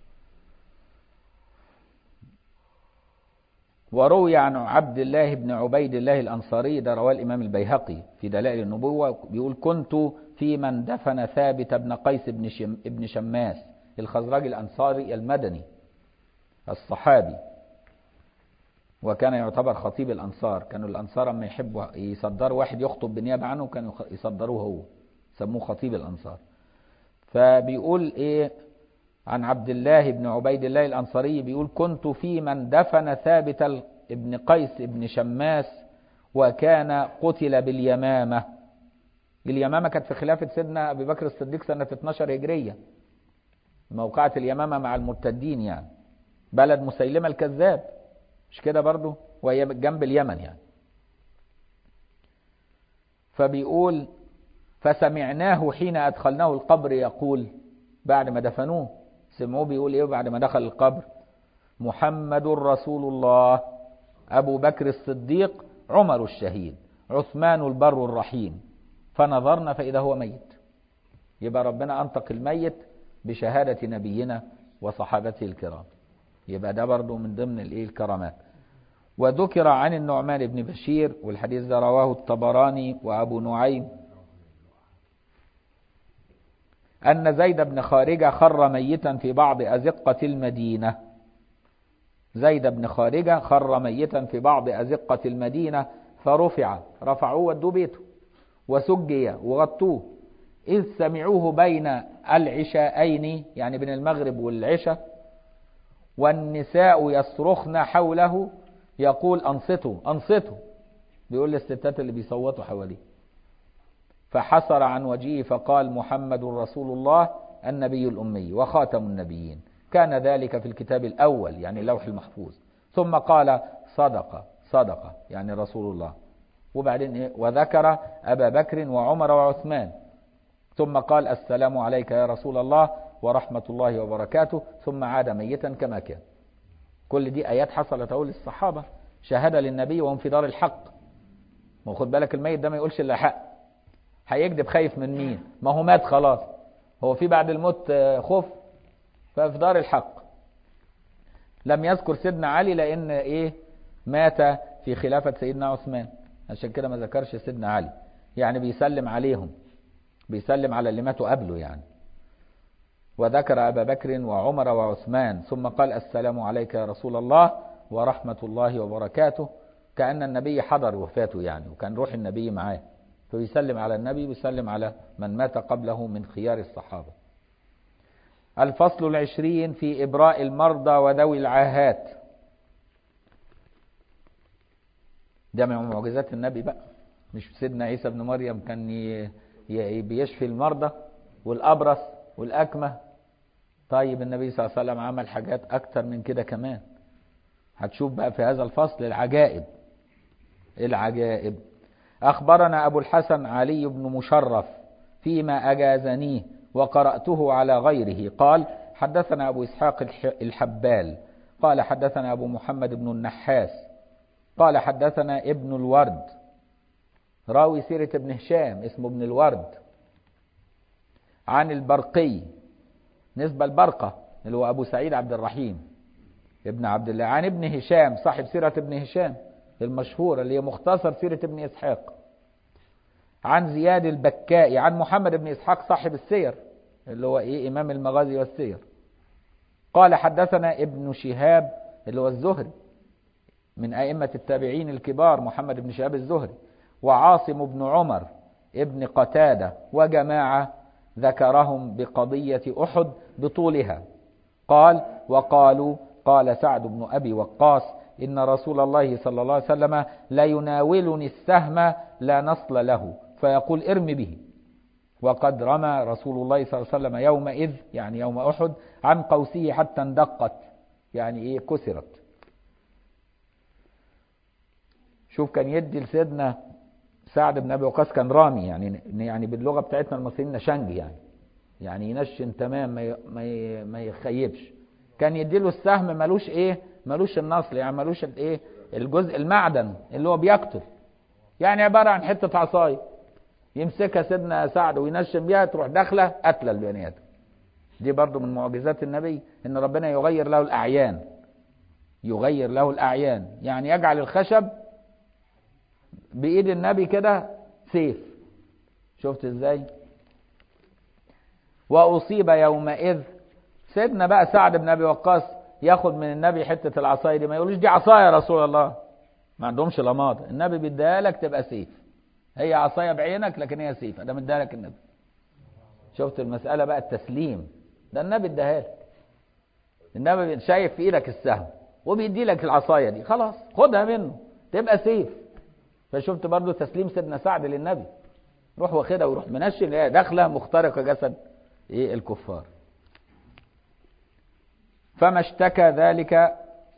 وروي عن عبد الله بن عبيد الله الأنصاري ده رواه الإمام البيهقي في دلائل النبوة بيقول كنت في من دفن ثابت بن قيس بن, شم بن شماس الخزرجي الأنصاري المدني الصحابي وكان يعتبر خطيب الأنصار كانوا الأنصار لما يحبوا يصدروا واحد يخطب بالنيابة عنه كانوا يصدروه هو سموه خطيب الأنصار فبيقول إيه عن عبد الله بن عبيد الله الأنصاري بيقول كنت في من دفن ثابت بن قيس بن شماس وكان قتل باليمامة اليمامة كانت في خلافة سيدنا أبي بكر الصديق سنة 12 هجرية موقعة اليمامة مع المرتدين يعني بلد مسيلمة الكذاب مش كده برضو وهي جنب اليمن يعني فبيقول فسمعناه حين أدخلناه القبر يقول بعد ما دفنوه سمعوه بيقول ايه بعد ما دخل القبر محمد رسول الله أبو بكر الصديق عمر الشهيد عثمان البر الرحيم فنظرنا فإذا هو ميت يبقى ربنا أنطق الميت بشهادة نبينا وصحابته الكرام يبقى ده برضو من ضمن الايه الكرامات وذكر عن النعمان بن بشير والحديث ده رواه الطبراني وأبو نعيم أن زيد بن خارجة خر ميتا في بعض أزقة المدينة زيد بن خارجة خر ميتا في بعض أزقة المدينة فرفع رفعوه ودوه بيته وسجي وغطوه إذ سمعوه بين العشاءين يعني بين المغرب والعشاء والنساء يصرخن حوله يقول أنصتوا أنصتوا بيقول للستات اللي بيصوتوا حواليه فحسر عن وجهه فقال محمد رسول الله النبي الأمي وخاتم النبيين كان ذلك في الكتاب الأول يعني اللوح المحفوظ ثم قال صدق صدق يعني رسول الله وبعدين إيه؟ وذكر أبا بكر وعمر وعثمان ثم قال السلام عليك يا رسول الله ورحمة الله وبركاته ثم عاد ميتا كما كان كل دي آيات حصلت أقول للصحابة شهادة للنبي وهم في دار الحق ما خد بالك الميت ده ما يقولش إلا حق هيكذب خايف من مين ما هو مات خلاص هو في بعد الموت خوف ففي دار الحق لم يذكر سيدنا علي لأن إيه مات في خلافة سيدنا عثمان عشان كده ما ذكرش سيدنا علي يعني بيسلم عليهم بيسلم على اللي ماتوا قبله يعني وذكر أبا بكر وعمر وعثمان ثم قال السلام عليك يا رسول الله ورحمة الله وبركاته كأن النبي حضر وفاته يعني وكان روح النبي معاه فبيسلم على النبي بيسلم على من مات قبله من خيار الصحابة الفصل العشرين في إبراء المرضى وذوي العاهات ده من معجزات النبي بقى مش سيدنا عيسى بن مريم كان بيشفي المرضى والأبرص والأكمة طيب النبي صلى الله عليه وسلم عمل حاجات أكتر من كده كمان هتشوف بقى في هذا الفصل العجائب العجائب أخبرنا أبو الحسن علي بن مشرف فيما أجازنيه وقرأته على غيره قال حدثنا أبو إسحاق الحبال قال حدثنا أبو محمد بن النحاس قال حدثنا ابن الورد راوي سيرة ابن هشام اسمه ابن الورد عن البرقي نسبة البرقة اللي هو أبو سعيد عبد الرحيم ابن عبد الله عن ابن هشام صاحب سيرة ابن هشام المشهورة اللي هي مختصر سيرة ابن إسحاق عن زياد البكائي عن محمد بن إسحاق صاحب السير اللي هو إيه إمام المغازي والسير قال حدثنا ابن شهاب اللي هو الزهري من أئمة التابعين الكبار محمد بن شهاب الزهري وعاصم بن عمر ابن قتادة وجماعة ذكرهم بقضية أحد بطولها قال وقالوا قال سعد بن أبي وقاص إن رسول الله صلى الله عليه وسلم لا يناولني السهم لا نصل له فيقول ارم به وقد رمى رسول الله صلى الله عليه وسلم يومئذ يعني يوم أحد عن قوسه حتى اندقت يعني إيه كسرت شوف كان يدي لسيدنا سعد بن ابي وقاص كان رامي يعني يعني باللغه بتاعتنا المصريين نشنج يعني يعني ينشن تمام ما ما ما يخيبش كان يدي له السهم ملوش ايه ملوش النصل يعني ملوش الايه الجزء المعدن اللي هو بيقتل يعني عباره عن حته عصايه يمسكها سيدنا سعد وينشن بيها تروح داخله قتله البني ادم دي برضو من معجزات النبي ان ربنا يغير له الاعيان يغير له الاعيان يعني يجعل الخشب بايد النبي كده سيف شفت ازاي واصيب يومئذ سيدنا بقى سعد بن ابي وقاص ياخد من النبي حته العصايه دي ما يقولوش دي عصايه يا رسول الله ما عندهمش لماضه النبي بيديها لك تبقى سيف هي عصايه بعينك لكن هي سيف ده مديها لك النبي شفت المساله بقى التسليم ده النبي اداها لك النبي شايف في ايدك السهم وبيدي لك العصايه دي خلاص خدها منه تبقى سيف فشفت برضو تسليم سيدنا سعد للنبي روح واخدها ويروح منشن هي داخله مخترقه جسد ايه الكفار فما اشتكى ذلك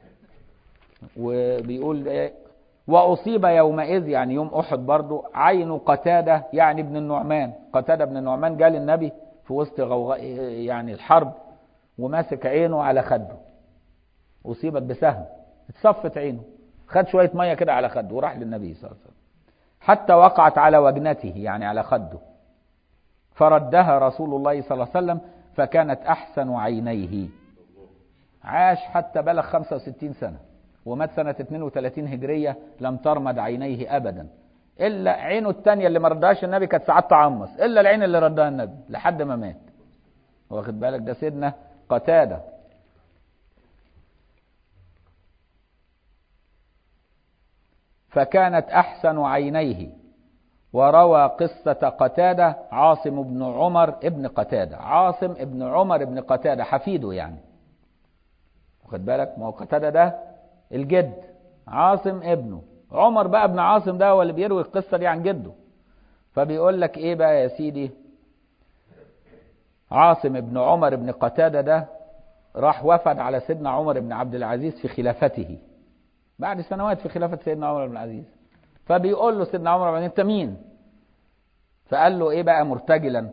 وبيقول ايه واصيب يومئذ يعني يوم احد برضو عين قتاده يعني ابن النعمان قتاده بن النعمان جاء للنبي في وسط غوغاء يعني الحرب وماسك عينه على خده اصيبت بسهم اتصفت عينه خد شويه ميه كده على خده وراح للنبي صلى الله عليه وسلم حتى وقعت على وجنته يعني على خده فردها رسول الله صلى الله عليه وسلم فكانت احسن عينيه عاش حتى بلغ 65 سنه ومات سنة 32 هجرية لم ترمد عينيه أبدا إلا عينه الثانية اللي ما ردهاش النبي كانت ساعات تعمص إلا العين اللي ردها النبي لحد ما مات واخد بالك ده سيدنا قتادة فكانت أحسن عينيه وروى قصة قتادة عاصم بن عمر ابن قتادة عاصم ابن عمر ابن قتادة حفيده يعني واخد بالك ما هو قتادة ده الجد عاصم ابنه عمر بقى ابن عاصم ده هو اللي بيروي القصة دي عن جده فبيقول لك ايه بقى يا سيدي عاصم ابن عمر ابن قتادة ده راح وفد على سيدنا عمر بن عبد العزيز في خلافته بعد سنوات في خلافة سيدنا عمر بن العزيز فبيقول له سيدنا عمر بن انت مين فقال له ايه بقى مرتجلا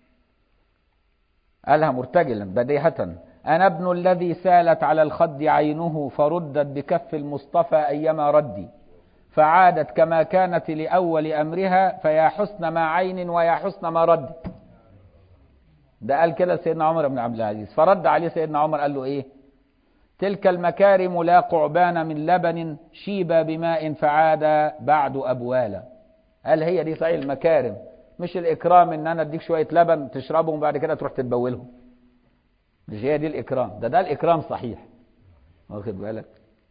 قالها مرتجلا بديهة أنا ابن الذي سالت على الخد عينه فردت بكف المصطفى أيما ردي فعادت كما كانت لأول أمرها فيا حسن ما عين ويا حسن ما رد ده قال كده سيدنا عمر بن عبد العزيز فرد عليه سيدنا عمر قال له إيه تلك المكارم لا قعبان من لبن شيبا بماء فعاد بعد أبوالا قال هي دي صحيح المكارم مش الإكرام إن أنا أديك شوية لبن تشربهم وبعد كده تروح تتبولهم مش هي دي الإكرام ده ده الإكرام صحيح واخد بالك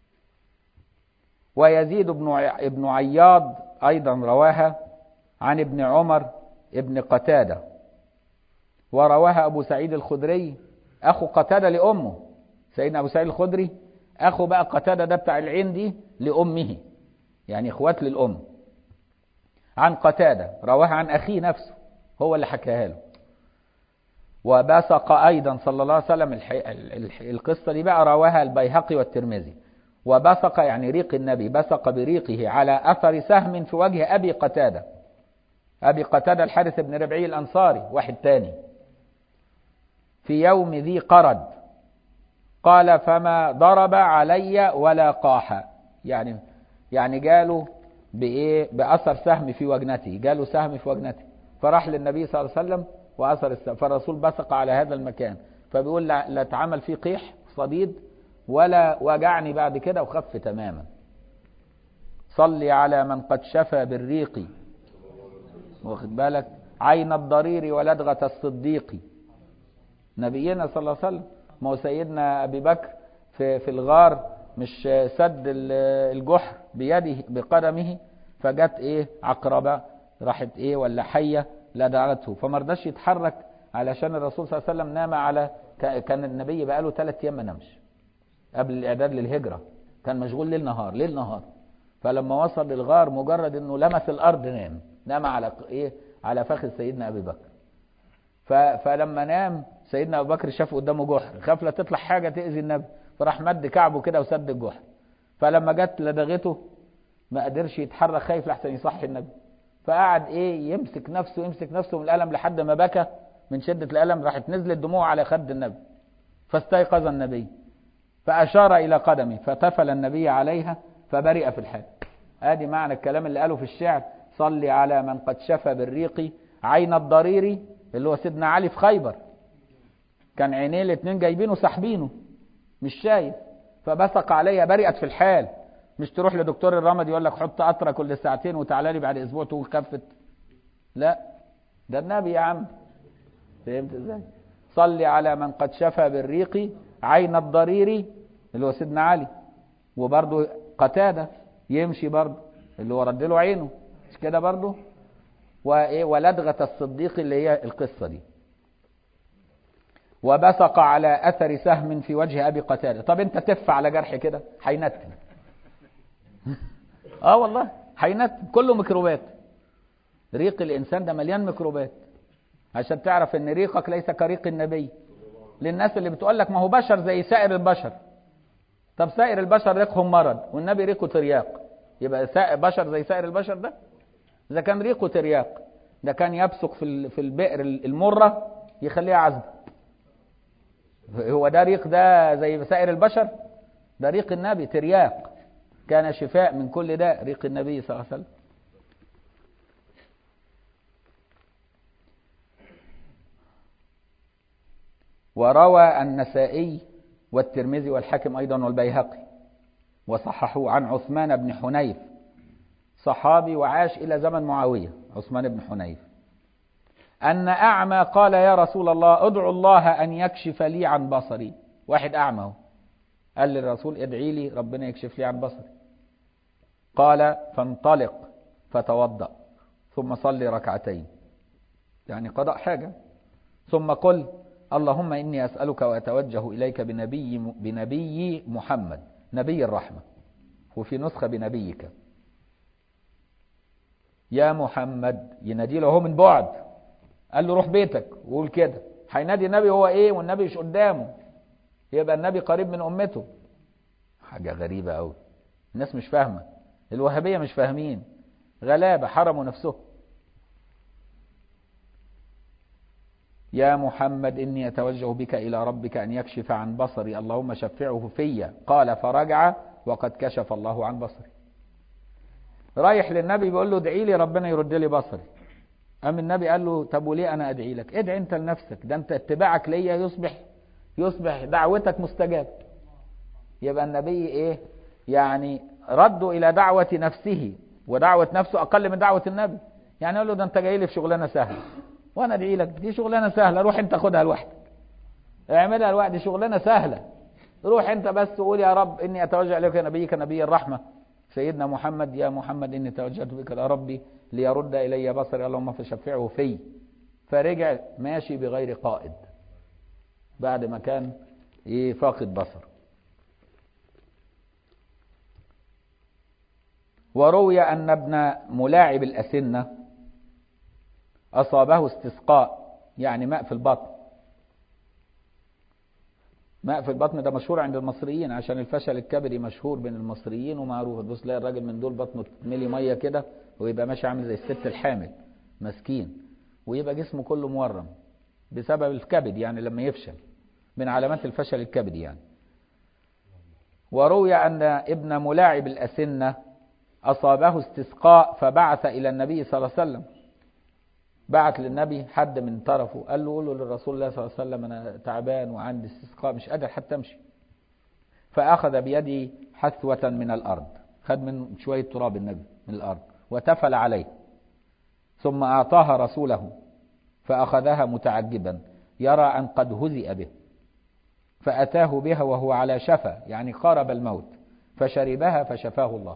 ويزيد بن ابن عياض أيضا رواها عن ابن عمر ابن قتادة ورواها أبو سعيد الخدري أخو قتادة لأمه سيدنا أبو سعيد الخدري أخو بقى قتادة ده بتاع العين دي لأمه يعني إخوات للأم عن قتادة رواها عن أخيه نفسه هو اللي حكاها له وبصق أيضا صلى الله عليه وسلم الح... الح... القصة دي بقى رواها البيهقي والترمذي وبصق يعني ريق النبي بصق بريقه على أثر سهم في وجه أبي قتادة أبي قتادة الحارث بن ربعي الأنصاري واحد تاني في يوم ذي قرد قال فما ضرب علي ولا قاح يعني يعني جاله بإيه بأثر سهم في وجنته جاله سهم في وجنته فراح للنبي صلى الله عليه وسلم واثر السهم فالرسول بصق على هذا المكان فبيقول لا, لا اتعمل فيه قيح صديد ولا وجعني بعد كده وخف تماما صلي على من قد شفى بالريق واخد بالك عين الضرير ولدغة الصديق نبينا صلى الله عليه وسلم ما هو سيدنا ابي بكر في في الغار مش سد الجحر بيده بقدمه فجت ايه عقربه راحت ايه ولا حيه لدغته فما رضاش يتحرك علشان الرسول صلى الله عليه وسلم نام على كان النبي بقاله ثلاث ايام ما نامش قبل الاعداد للهجره كان مشغول ليل نهار ليل نهار فلما وصل للغار مجرد انه لمس الارض نام نام على ايه على فخذ سيدنا ابي بكر فلما نام سيدنا ابو بكر شاف قدامه جحر خاف لا تطلع حاجه تاذي النبي فراح مد كعبه كده وسد الجحر فلما جت لدغته ما قدرش يتحرك خايف لحسن يصحي النبي فقعد ايه يمسك نفسه يمسك نفسه من الالم لحد ما بكى من شده الالم راحت نزلت دموع على خد النبي فاستيقظ النبي فاشار الى قدمه فتفل النبي عليها فبرئ في الحال ادي معنى الكلام اللي قاله في الشعر صل على من قد شفى بالريق عين الضرير اللي هو سيدنا علي في خيبر كان عينيه الاثنين جايبينه ساحبينه مش شايف فبصق عليها برئت في الحال مش تروح لدكتور الرمد يقول لك حط قطره كل ساعتين وتعالى لي بعد اسبوع تقول خفت لا ده النبي يا عم فهمت ازاي صلي على من قد شفى بالريق عين الضرير اللي هو سيدنا علي وبرضه قتاده يمشي برضه اللي هو رد له عينه مش كده برضه وايه ولدغه الصديق اللي هي القصه دي وبصق على اثر سهم في وجه ابي قتاده طب انت تف على جرح كده هينتن اه والله هينتن كله ميكروبات ريق الانسان ده مليان ميكروبات عشان تعرف ان ريقك ليس كريق النبي للناس اللي بتقول لك ما هو بشر زي سائر البشر طب سائر البشر ريقهم مرض والنبي ريقه ترياق يبقى سائر بشر زي سائر البشر ده اذا كان ريقه ترياق ده كان يبصق في في البئر المره يخليها عذبه هو ده ريق ده زي سائر البشر ده ريق النبي ترياق كان شفاء من كل ده ريق النبي صلى الله عليه وسلم وروى النسائي والترمذي والحاكم أيضا والبيهقي وصححوا عن عثمان بن حنيف صحابي وعاش إلى زمن معاوية عثمان بن حنيف أن أعمى قال يا رسول الله ادعو الله أن يكشف لي عن بصري واحد أعمى هو. قال للرسول ادعي لي ربنا يكشف لي عن بصري قال فانطلق فتوضأ ثم صلي ركعتين يعني قضاء حاجة ثم قل اللهم إني أسألك وأتوجه إليك بنبي, بنبي محمد نبي الرحمة وفي نسخة بنبيك يا محمد ينادي له هو من بعد قال له روح بيتك وقول كده هينادي النبي هو ايه والنبي مش قدامه يبقى النبي قريب من امته حاجة غريبة قوي الناس مش فاهمة الوهابية مش فاهمين غلابة حرموا نفسهم يا محمد إني أتوجه بك إلى ربك أن يكشف عن بصري اللهم شفعه في قال فرجع وقد كشف الله عن بصري رايح للنبي بيقول له ادعي لي ربنا يرد لي بصري أم النبي قال له طب وليه أنا أدعي لك ادعي أنت لنفسك ده أنت اتباعك ليا يصبح يصبح دعوتك مستجاب يبقى النبي إيه يعني ردوا إلى دعوة نفسه ودعوة نفسه أقل من دعوة النبي يعني يقول له ده أنت جاي لي في شغلانة سهلة وانا ادعي لك دي شغلانه سهله روح انت خدها لوحدك اعملها لوحدك شغلانه سهله روح انت بس وقول يا رب اني اتوجه اليك نبيك نبي الرحمه سيدنا محمد يا محمد اني توجهت بك الى ربي ليرد الي بصري اللهم فشفعه في فرجع ماشي بغير قائد بعد ما كان ايه فاقد بصر وروي ان ابن ملاعب الاسنه أصابه استسقاء يعني ماء في البطن ماء في البطن ده مشهور عند المصريين عشان الفشل الكبدي مشهور بين المصريين ومعروف تبص تلاقي الراجل من دول بطنه تملي ميه كده ويبقى ماشي عامل زي الست الحامل مسكين ويبقى جسمه كله مورم بسبب الكبد يعني لما يفشل من علامات الفشل الكبدي يعني وروي أن ابن ملاعب الأسنة أصابه استسقاء فبعث إلى النبي صلى الله عليه وسلم بعت للنبي حد من طرفه قال له قوله للرسول الله صلى الله عليه وسلم انا تعبان وعندي استسقاء مش قادر حتى امشي فاخذ بيدي حثوة من الارض خد من شوية تراب النبي من الارض وتفل عليه ثم اعطاها رسوله فاخذها متعجبا يرى ان قد هزئ به فاتاه بها وهو على شفا يعني قارب الموت فشربها فشفاه الله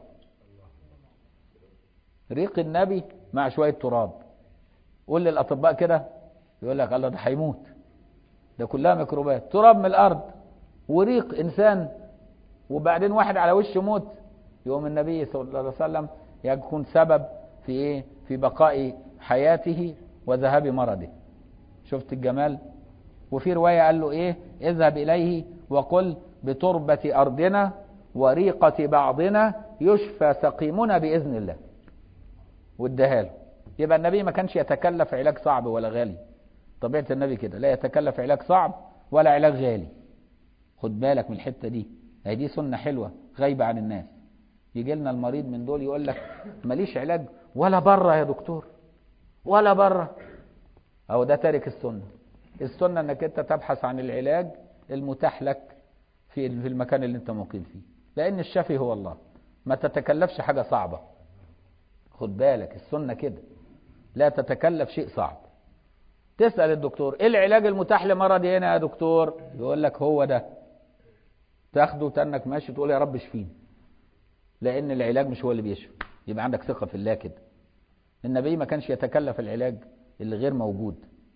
ريق النبي مع شوية تراب قول للاطباء كده يقول لك الله ده هيموت ده كلها ميكروبات تراب من الارض وريق انسان وبعدين واحد على وش موت يوم النبي صلى الله عليه وسلم يكون سبب في ايه في بقاء حياته وذهاب مرضه شفت الجمال وفي رواية قال له ايه اذهب اليه وقل بتربة ارضنا وريقة بعضنا يشفى سقيمنا باذن الله واداها له يبقى النبي ما كانش يتكلف علاج صعب ولا غالي طبيعة النبي كده لا يتكلف علاج صعب ولا علاج غالي خد بالك من الحتة دي هي دي سنة حلوة غايبة عن الناس يجي لنا المريض من دول يقول لك ماليش علاج ولا بره يا دكتور ولا بره او ده تارك السنة السنة انك انت تبحث عن العلاج المتاح لك في في المكان اللي انت مقيم فيه لان الشافي هو الله ما تتكلفش حاجة صعبة خد بالك السنة كده لا تتكلف شيء صعب تسأل الدكتور ايه العلاج المتاح لمرضي هنا يا دكتور يقول لك هو ده تاخده تنك ماشي تقول يا رب اشفيني لان العلاج مش هو اللي بيشفي يبقى عندك ثقة في الله كده النبي ما كانش يتكلف العلاج اللي غير موجود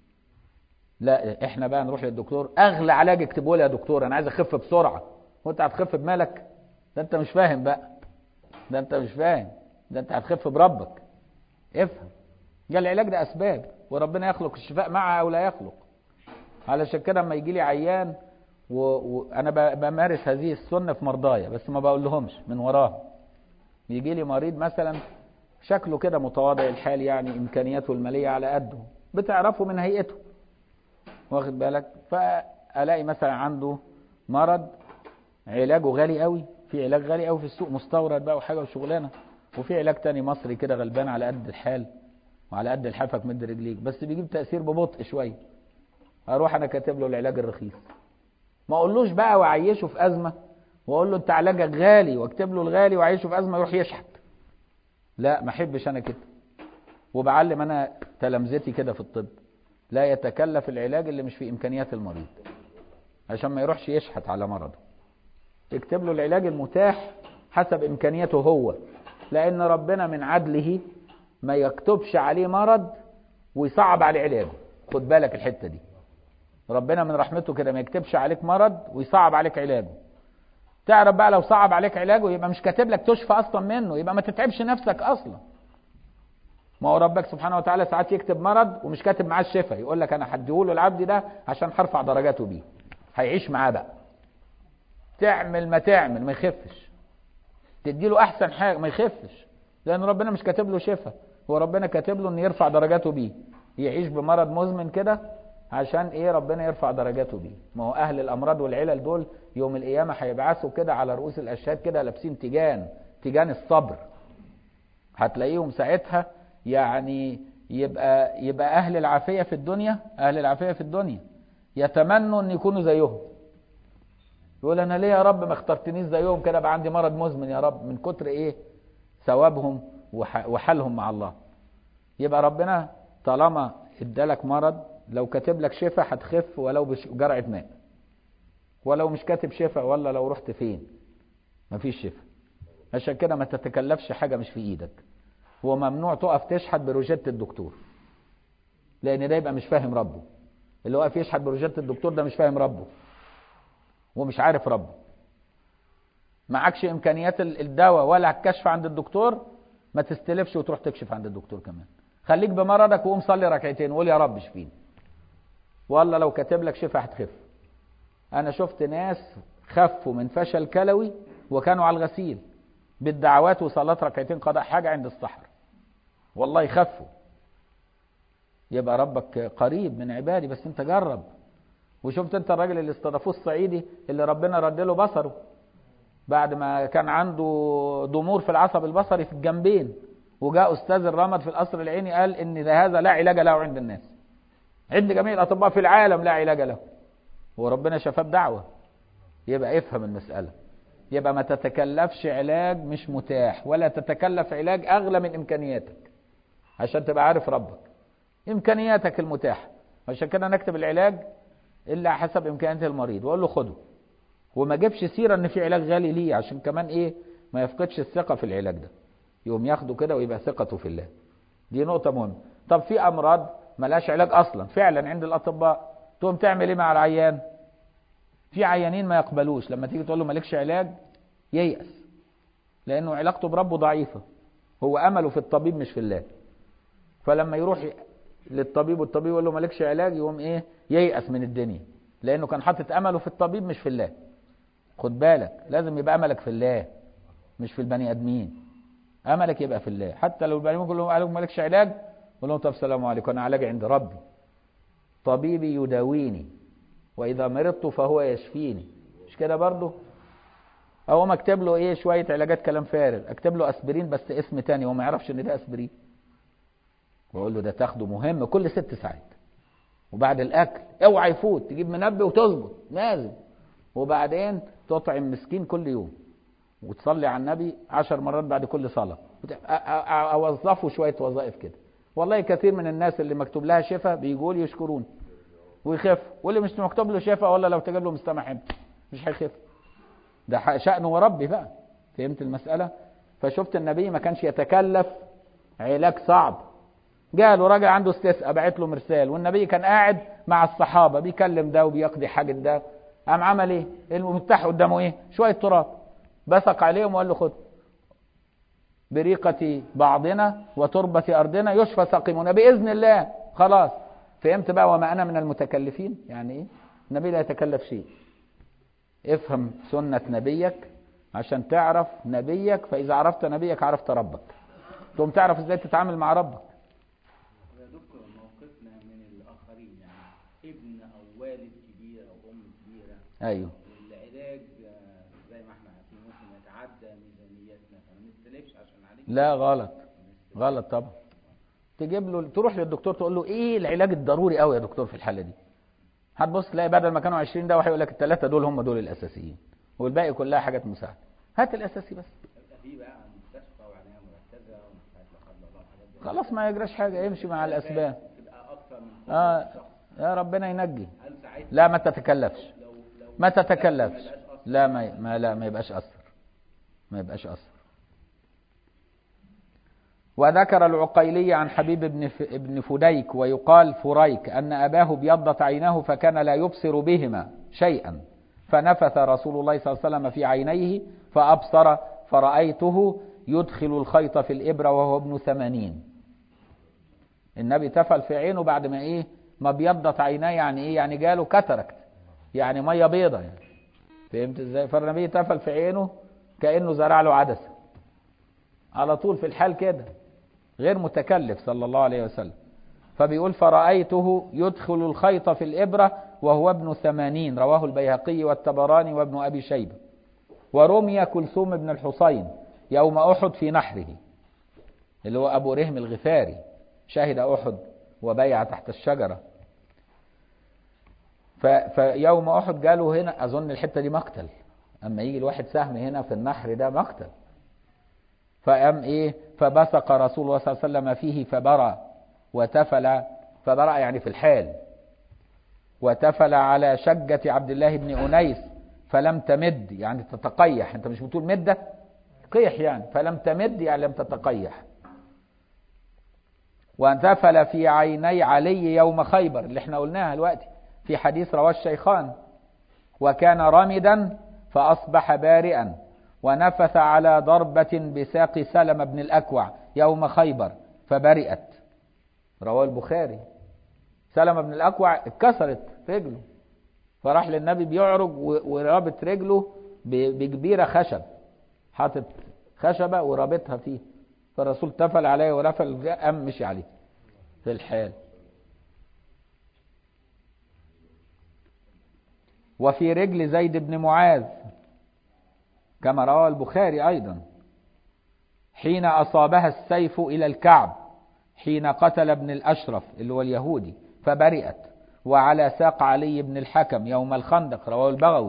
لا احنا بقى نروح للدكتور اغلى علاج اكتبه لي يا دكتور انا عايز اخف بسرعه وانت هتخف بمالك ده انت مش فاهم بقى ده انت مش فاهم ده انت هتخف بربك افهم ده العلاج ده اسباب وربنا يخلق الشفاء معها او لا يخلق علشان كده لما يجي لي عيان وانا و... بمارس هذه السنه في مرضايا بس ما بقول لهمش من وراهم يجي لي مريض مثلا شكله كده متواضع الحال يعني امكانياته الماليه على قده بتعرفه من هيئته واخد بالك فالاقي مثلا عنده مرض علاجه غالي قوي في علاج غالي قوي في السوق مستورد بقى وحاجه وشغلانه وفي علاج تاني مصري كده غلبان على قد الحال وعلى قد الحافك مد رجليك بس بيجيب تاثير ببطء شويه اروح انا كاتب له العلاج الرخيص ما اقولوش بقى واعيشه في ازمه واقول له انت علاجك غالي واكتب له الغالي واعيشه في ازمه يروح يشحت لا ما احبش انا كده وبعلم انا تلامذتي كده في الطب لا يتكلف العلاج اللي مش في امكانيات المريض عشان ما يروحش يشحت على مرضه اكتب له العلاج المتاح حسب امكانياته هو لان ربنا من عدله ما يكتبش عليه مرض ويصعب عليه علاجه خد بالك الحته دي ربنا من رحمته كده ما يكتبش عليك مرض ويصعب عليك علاجه تعرف بقى لو صعب عليك علاجه يبقى مش كاتب لك تشفى اصلا منه يبقى ما تتعبش نفسك اصلا ما هو ربك سبحانه وتعالى ساعات يكتب مرض ومش كاتب معاه الشفاء يقول لك انا هديهوله العبد ده عشان هرفع درجاته بيه هيعيش معاه بقى تعمل ما تعمل ما يخفش تديله احسن حاجه ما يخفش لان ربنا مش كاتب له شفاء هو ربنا كاتب له ان يرفع درجاته بيه يعيش بمرض مزمن كده عشان ايه ربنا يرفع درجاته بيه ما هو اهل الامراض والعلل دول يوم القيامه هيبعثوا كده على رؤوس الاشهاد كده لابسين تيجان تيجان الصبر هتلاقيهم ساعتها يعني يبقى يبقى اهل العافيه في الدنيا اهل العافيه في الدنيا يتمنوا ان يكونوا زيهم يقول انا ليه يا رب ما اخترتنيش زيهم كده بقى عندي مرض مزمن يا رب من كتر ايه ثوابهم وحالهم مع الله يبقى ربنا طالما ادالك مرض لو كاتب لك شفاء هتخف ولو بجرعه ماء ولو مش كاتب شفاء ولا لو رحت فين مفيش شفاء عشان كده ما تتكلفش حاجه مش في ايدك هو ممنوع تقف تشحت بروجيت الدكتور لان ده يبقى مش فاهم ربه اللي واقف يشحت بروجيت الدكتور ده مش فاهم ربه ومش عارف ربه معكش امكانيات الدواء ولا الكشف عند الدكتور ما تستلفش وتروح تكشف عند الدكتور كمان خليك بمرضك وقوم صلي ركعتين وقول يا رب اشفيني والله لو كاتب لك شفاء هتخف انا شفت ناس خفوا من فشل كلوي وكانوا على الغسيل بالدعوات وصلاة ركعتين قضاء حاجة عند السحر والله يخفوا يبقى ربك قريب من عبادي بس انت جرب وشفت انت الراجل اللي استضافوه الصعيدي اللي ربنا رد له بصره بعد ما كان عنده ضمور في العصب البصري في الجنبين وجاء استاذ الرمد في القصر العيني قال ان ده هذا لا علاج له عند الناس عند جميع الاطباء في العالم لا علاج له وربنا شفاه بدعوه يبقى افهم المساله يبقى ما تتكلفش علاج مش متاح ولا تتكلف علاج اغلى من امكانياتك عشان تبقى عارف ربك امكانياتك المتاحه عشان كده نكتب العلاج الا حسب امكانيات المريض واقول له خده وما اجيبش سيره ان في علاج غالي ليه عشان كمان ايه ما يفقدش الثقه في العلاج ده يقوم ياخده كده ويبقى ثقته في الله دي نقطه مهمه طب في امراض ملهاش علاج اصلا فعلا عند الاطباء تقوم تعمل ايه مع العيان في عيانين ما يقبلوش لما تيجي تقول له مالكش علاج ييأس لانه علاقته بربه ضعيفه هو امله في الطبيب مش في الله فلما يروح للطبيب والطبيب يقول له مالكش علاج يقوم ايه ييأس من الدنيا لانه كان حاطط امله في الطبيب مش في الله خد بالك لازم يبقى املك في الله مش في البني ادمين املك يبقى في الله حتى لو البني ادمين كلهم قالوا مالكش علاج قول لهم طب السلام عليكم انا علاجي عند ربي طبيبي يداويني واذا مرضت فهو يشفيني مش كده برضه اقوم اكتب له ايه شويه علاجات كلام فارغ اكتب له اسبرين بس اسم تاني هو ما يعرفش ان ده اسبرين واقول له ده تاخده مهم كل ست ساعات وبعد الاكل اوعى يفوت تجيب منبه وتظبط لازم وبعدين تطعم مسكين كل يوم وتصلي على النبي عشر مرات بعد كل صلاة أوظفه شوية وظائف كده والله كثير من الناس اللي مكتوب لها شفاء بيجوا لي يشكرون ويخف واللي مش مكتوب له شفاء ولا لو تجد له مستمع مش هيخف ده شأنه وربي بقى فهمت المسألة فشفت النبي ما كانش يتكلف علاج صعب جاء له راجل عنده استسقى بعت له مرسال والنبي كان قاعد مع الصحابة بيكلم ده وبيقضي حاجة ده قام عمل ايه المفتاح قدامه ايه شوية تراب بصق عليهم وقال له خد بريقة بعضنا وتربة أرضنا يشفى سقيمنا بإذن الله خلاص فهمت بقى وما أنا من المتكلفين يعني إيه النبي لا يتكلف شيء افهم سنة نبيك عشان تعرف نبيك فإذا عرفت نبيك عرفت ربك تقوم تعرف ازاي تتعامل مع ربك يا دكتور موقفنا من الآخرين يعني ابن أو والد كبير أو أم كبيرة ايوه العلاج آه، زي ما احنا عارفين ممكن يتعدى ميزانيتنا فما نستلفش عشان عليك لا غلط غلط طبعا تجيب له تروح للدكتور تقول له ايه العلاج الضروري قوي يا دكتور في الحاله دي هتبص تلاقي بدل ما كانوا 20 دواء هيقول لك الثلاثه دول هم دول الاساسيين والباقي كلها حاجات مساعده هات الاساسي بس يبقى في بقى مستشفى وعنايه مركزه ومستشفى لا قدر الله حاجات زي خلاص ما يجراش حاجه يمشي مع الاسباب تبقى اكثر من قدرة اه الشخص. يا ربنا ينجي هل ساعتها لا ما تتكلفش لو لو ما تتكلفش ما يبقاش أصلاً؟ لا ما ما لا ما يبقاش اثر ما يبقاش اثر وذكر العقيلي عن حبيب بن ف- ابن فديك ويقال فريك أن أباه ابيضت عيناه فكان لا يبصر بهما شيئا فنفث رسول الله صلى الله عليه وسلم في عينيه فأبصر فرأيته يدخل الخيط في الإبرة وهو ابن ثمانين النبي تفل في عينه بعد ما إيه ما ابيضت عيناه يعني إيه يعني جاله كاتاراكت يعني مية بيضة يعني فهمت إزاي فالنبي تفل في عينه كأنه زرع له عدسة على طول في الحال كده غير متكلف صلى الله عليه وسلم فبيقول فرأيته يدخل الخيط في الإبرة وهو ابن ثمانين رواه البيهقي والتبراني وابن أبي شيبة ورمي كلثوم بن الحصين يوم أحد في نحره اللي هو أبو رهم الغفاري شهد أحد وبيع تحت الشجرة ف- فيوم أحد قالوا هنا أظن الحتة دي مقتل أما يجي الواحد سهم هنا في النحر ده مقتل فقام ايه فبصق رسول الله صلى الله عليه وسلم فيه فبرى وتفل فبرأ يعني في الحال وتفل على شجة عبد الله بن أنيس فلم تمد يعني تتقيح انت مش بتقول مدة قيح يعني فلم تمد يعني لم تتقيح وتفل في عيني علي يوم خيبر اللي احنا قلناها دلوقتي في حديث رواه الشيخان وكان رمدا فأصبح بارئا ونفث على ضربة بساق سلم بن الأكوع يوم خيبر فبرئت رواه البخاري سلم بن الأكوع اتكسرت رجله فراح للنبي بيعرج و- ورابط رجله ب- بجبيرة خشب حاطط خشبة ورابطها فيه فالرسول تفل عليه ورفل قام مشي عليه في الحال وفي رجل زيد بن معاذ كما روى البخاري أيضا حين أصابها السيف إلى الكعب حين قتل ابن الأشرف اللي هو اليهودي فبرئت وعلى ساق علي بن الحكم يوم الخندق رواه البغوي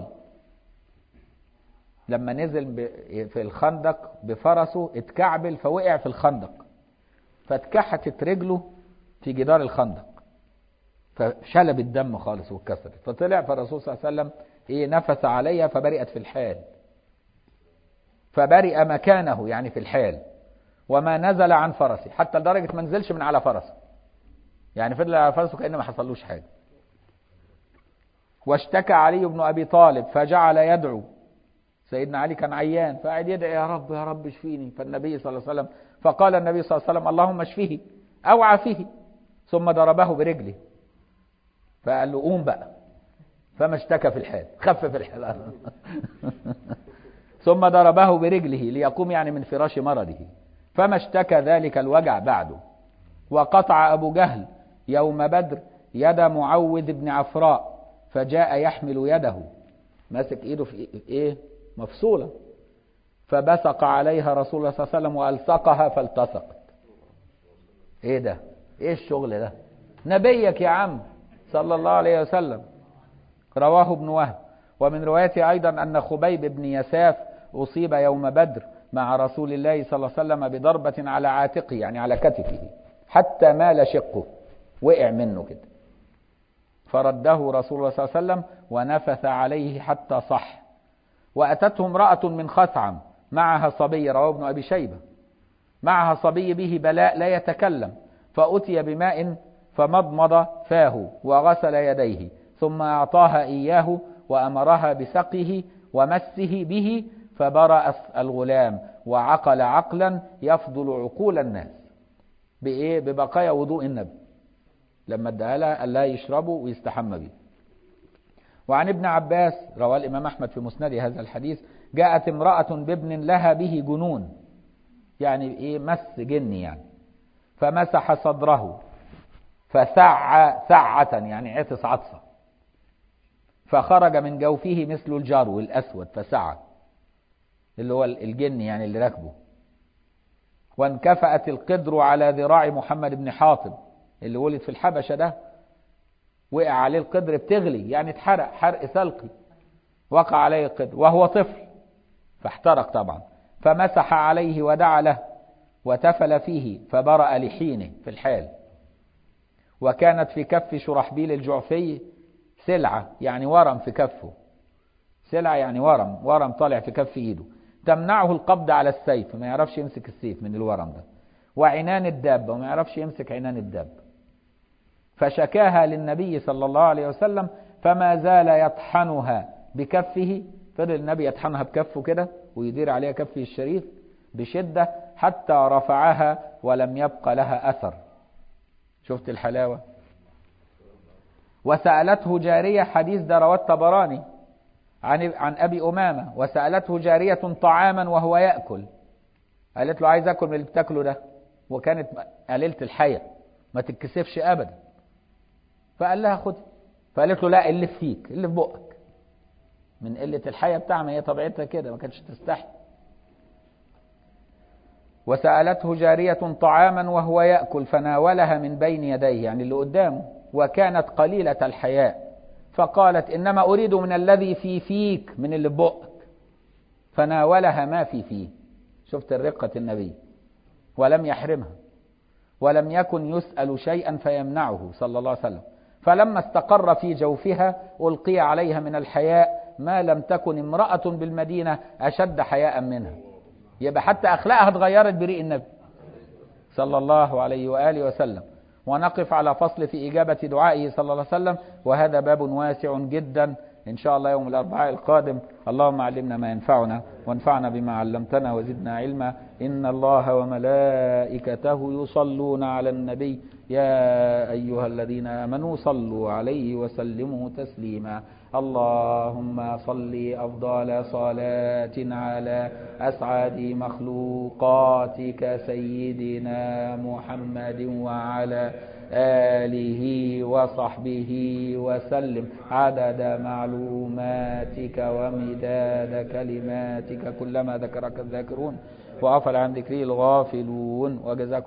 لما نزل ب- في الخندق بفرسه اتكعبل فوقع في الخندق فاتكحتت رجله في جدار الخندق فشلب الدم خالص واتكسرت فطلع فالرسول صلى الله عليه وسلم ايه نفث عليها فبرئت في الحال فبرئ مكانه يعني في الحال وما نزل عن فرسه حتى لدرجة ما نزلش من على فرسه يعني فضل على فرسه كأن ما حصلوش حاجة واشتكى علي بن أبي طالب فجعل يدعو سيدنا علي كان عيان فقعد يدعي يا رب يا رب اشفيني فالنبي صلى الله عليه وسلم فقال النبي صلى الله عليه وسلم اللهم اشفيه أو عافيه ثم ضربه برجله فقال له قوم بقى فما اشتكى في الحال خفف الحال ثم ضربه برجله ليقوم يعني من فراش مرضه فما اشتكى ذلك الوجع بعده وقطع أبو جهل يوم بدر يد معوذ بن عفراء فجاء يحمل يده ماسك ايده في ايه مفصولة فبصق عليها رسول الله صلى الله عليه وسلم وألصقها فالتصقت ايه ده ايه الشغل ده نبيك يا عم صلى الله عليه وسلم رواه ابن وهب ومن روايته أيضا أن خبيب بن يساف أصيب يوم بدر مع رسول الله صلى الله عليه وسلم بضربة على عاتقه يعني على كتفه حتى مال شقه وقع منه كده فرده رسول الله صلى الله عليه وسلم ونفث عليه حتى صح وأتته امرأة من خثعم معها صبي رواه ابن أبي شيبة معها صبي به بلاء لا يتكلم فأتي بماء فمضمض فاه وغسل يديه ثم أعطاها إياه وأمرها بسقه ومسه به فبرأ الغلام وعقل عقلا يفضل عقول الناس بإيه؟ ببقايا وضوء النبي لما اداها لها قال لها يشربوا ويستحمى به وعن ابن عباس رواه الإمام أحمد في مسند هذا الحديث جاءت امرأة بابن لها به جنون يعني إيه مس جني يعني فمسح صدره فسع سعة يعني عطس عطسة فخرج من جوفه مثل الجرو الأسود فسعى اللي هو الجن يعني اللي راكبه وانكفأت القدر على ذراع محمد بن حاطب اللي ولد في الحبشة ده وقع عليه القدر بتغلي يعني اتحرق حرق سلقي وقع عليه القدر وهو طفل فاحترق طبعا فمسح عليه ودعا له وتفل فيه فبرأ لحينه في الحال وكانت في كف شرحبيل الجعفي سلعة يعني ورم في كفه سلعة يعني ورم ورم طالع في كف ايده تمنعه القبض على السيف ما يعرفش يمسك السيف من الورم ده وعنان الدابة وما يعرفش يمسك عنان الدابة فشكاها للنبي صلى الله عليه وسلم فما زال يطحنها بكفه فضل النبي يطحنها بكفه كده ويدير عليها كفه الشريف بشدة حتى رفعها ولم يبق لها أثر شفت الحلاوة وسألته جارية حديث ده رواه الطبراني عن عن أبي أمامة وسألته جارية طعاما وهو يأكل قالت له عايز أكل من اللي بتاكله ده وكانت قليلة الحياة ما تتكسفش أبدا فقال لها خد فقالت له لا اللي فيك اللي في بقك من قلة الحياة بتاعها ما هي طبيعتها كده ما كانتش تستحي وسألته جارية طعاما وهو يأكل فناولها من بين يديه يعني اللي قدامه وكانت قليلة الحياء فقالت إنما أريد من الذي في فيك من اللي بقك فناولها ما في فيه شفت الرقة النبي ولم يحرمها ولم يكن يسأل شيئا فيمنعه صلى الله عليه وسلم فلما استقر في جوفها ألقي عليها من الحياء ما لم تكن امرأة بالمدينة أشد حياء منها يبقى حتى أخلاقها اتغيرت بريء النبي صلى الله عليه وآله وسلم ونقف على فصل في إجابة دعائه صلى الله عليه وسلم وهذا باب واسع جدا إن شاء الله يوم الأربعاء القادم اللهم علمنا ما ينفعنا وانفعنا بما علمتنا وزدنا علما إن الله وملائكته يصلون على النبي يا أيها الذين آمنوا صلوا عليه وسلموا تسليما اللهم صل أفضل صلاة على أسعد مخلوقاتك سيدنا محمد وعلى آله وصحبه وسلم عدد معلوماتك ومداد كلماتك كلما ذكرك الذاكرون وغفل عن ذكره الغافلون وجزاكم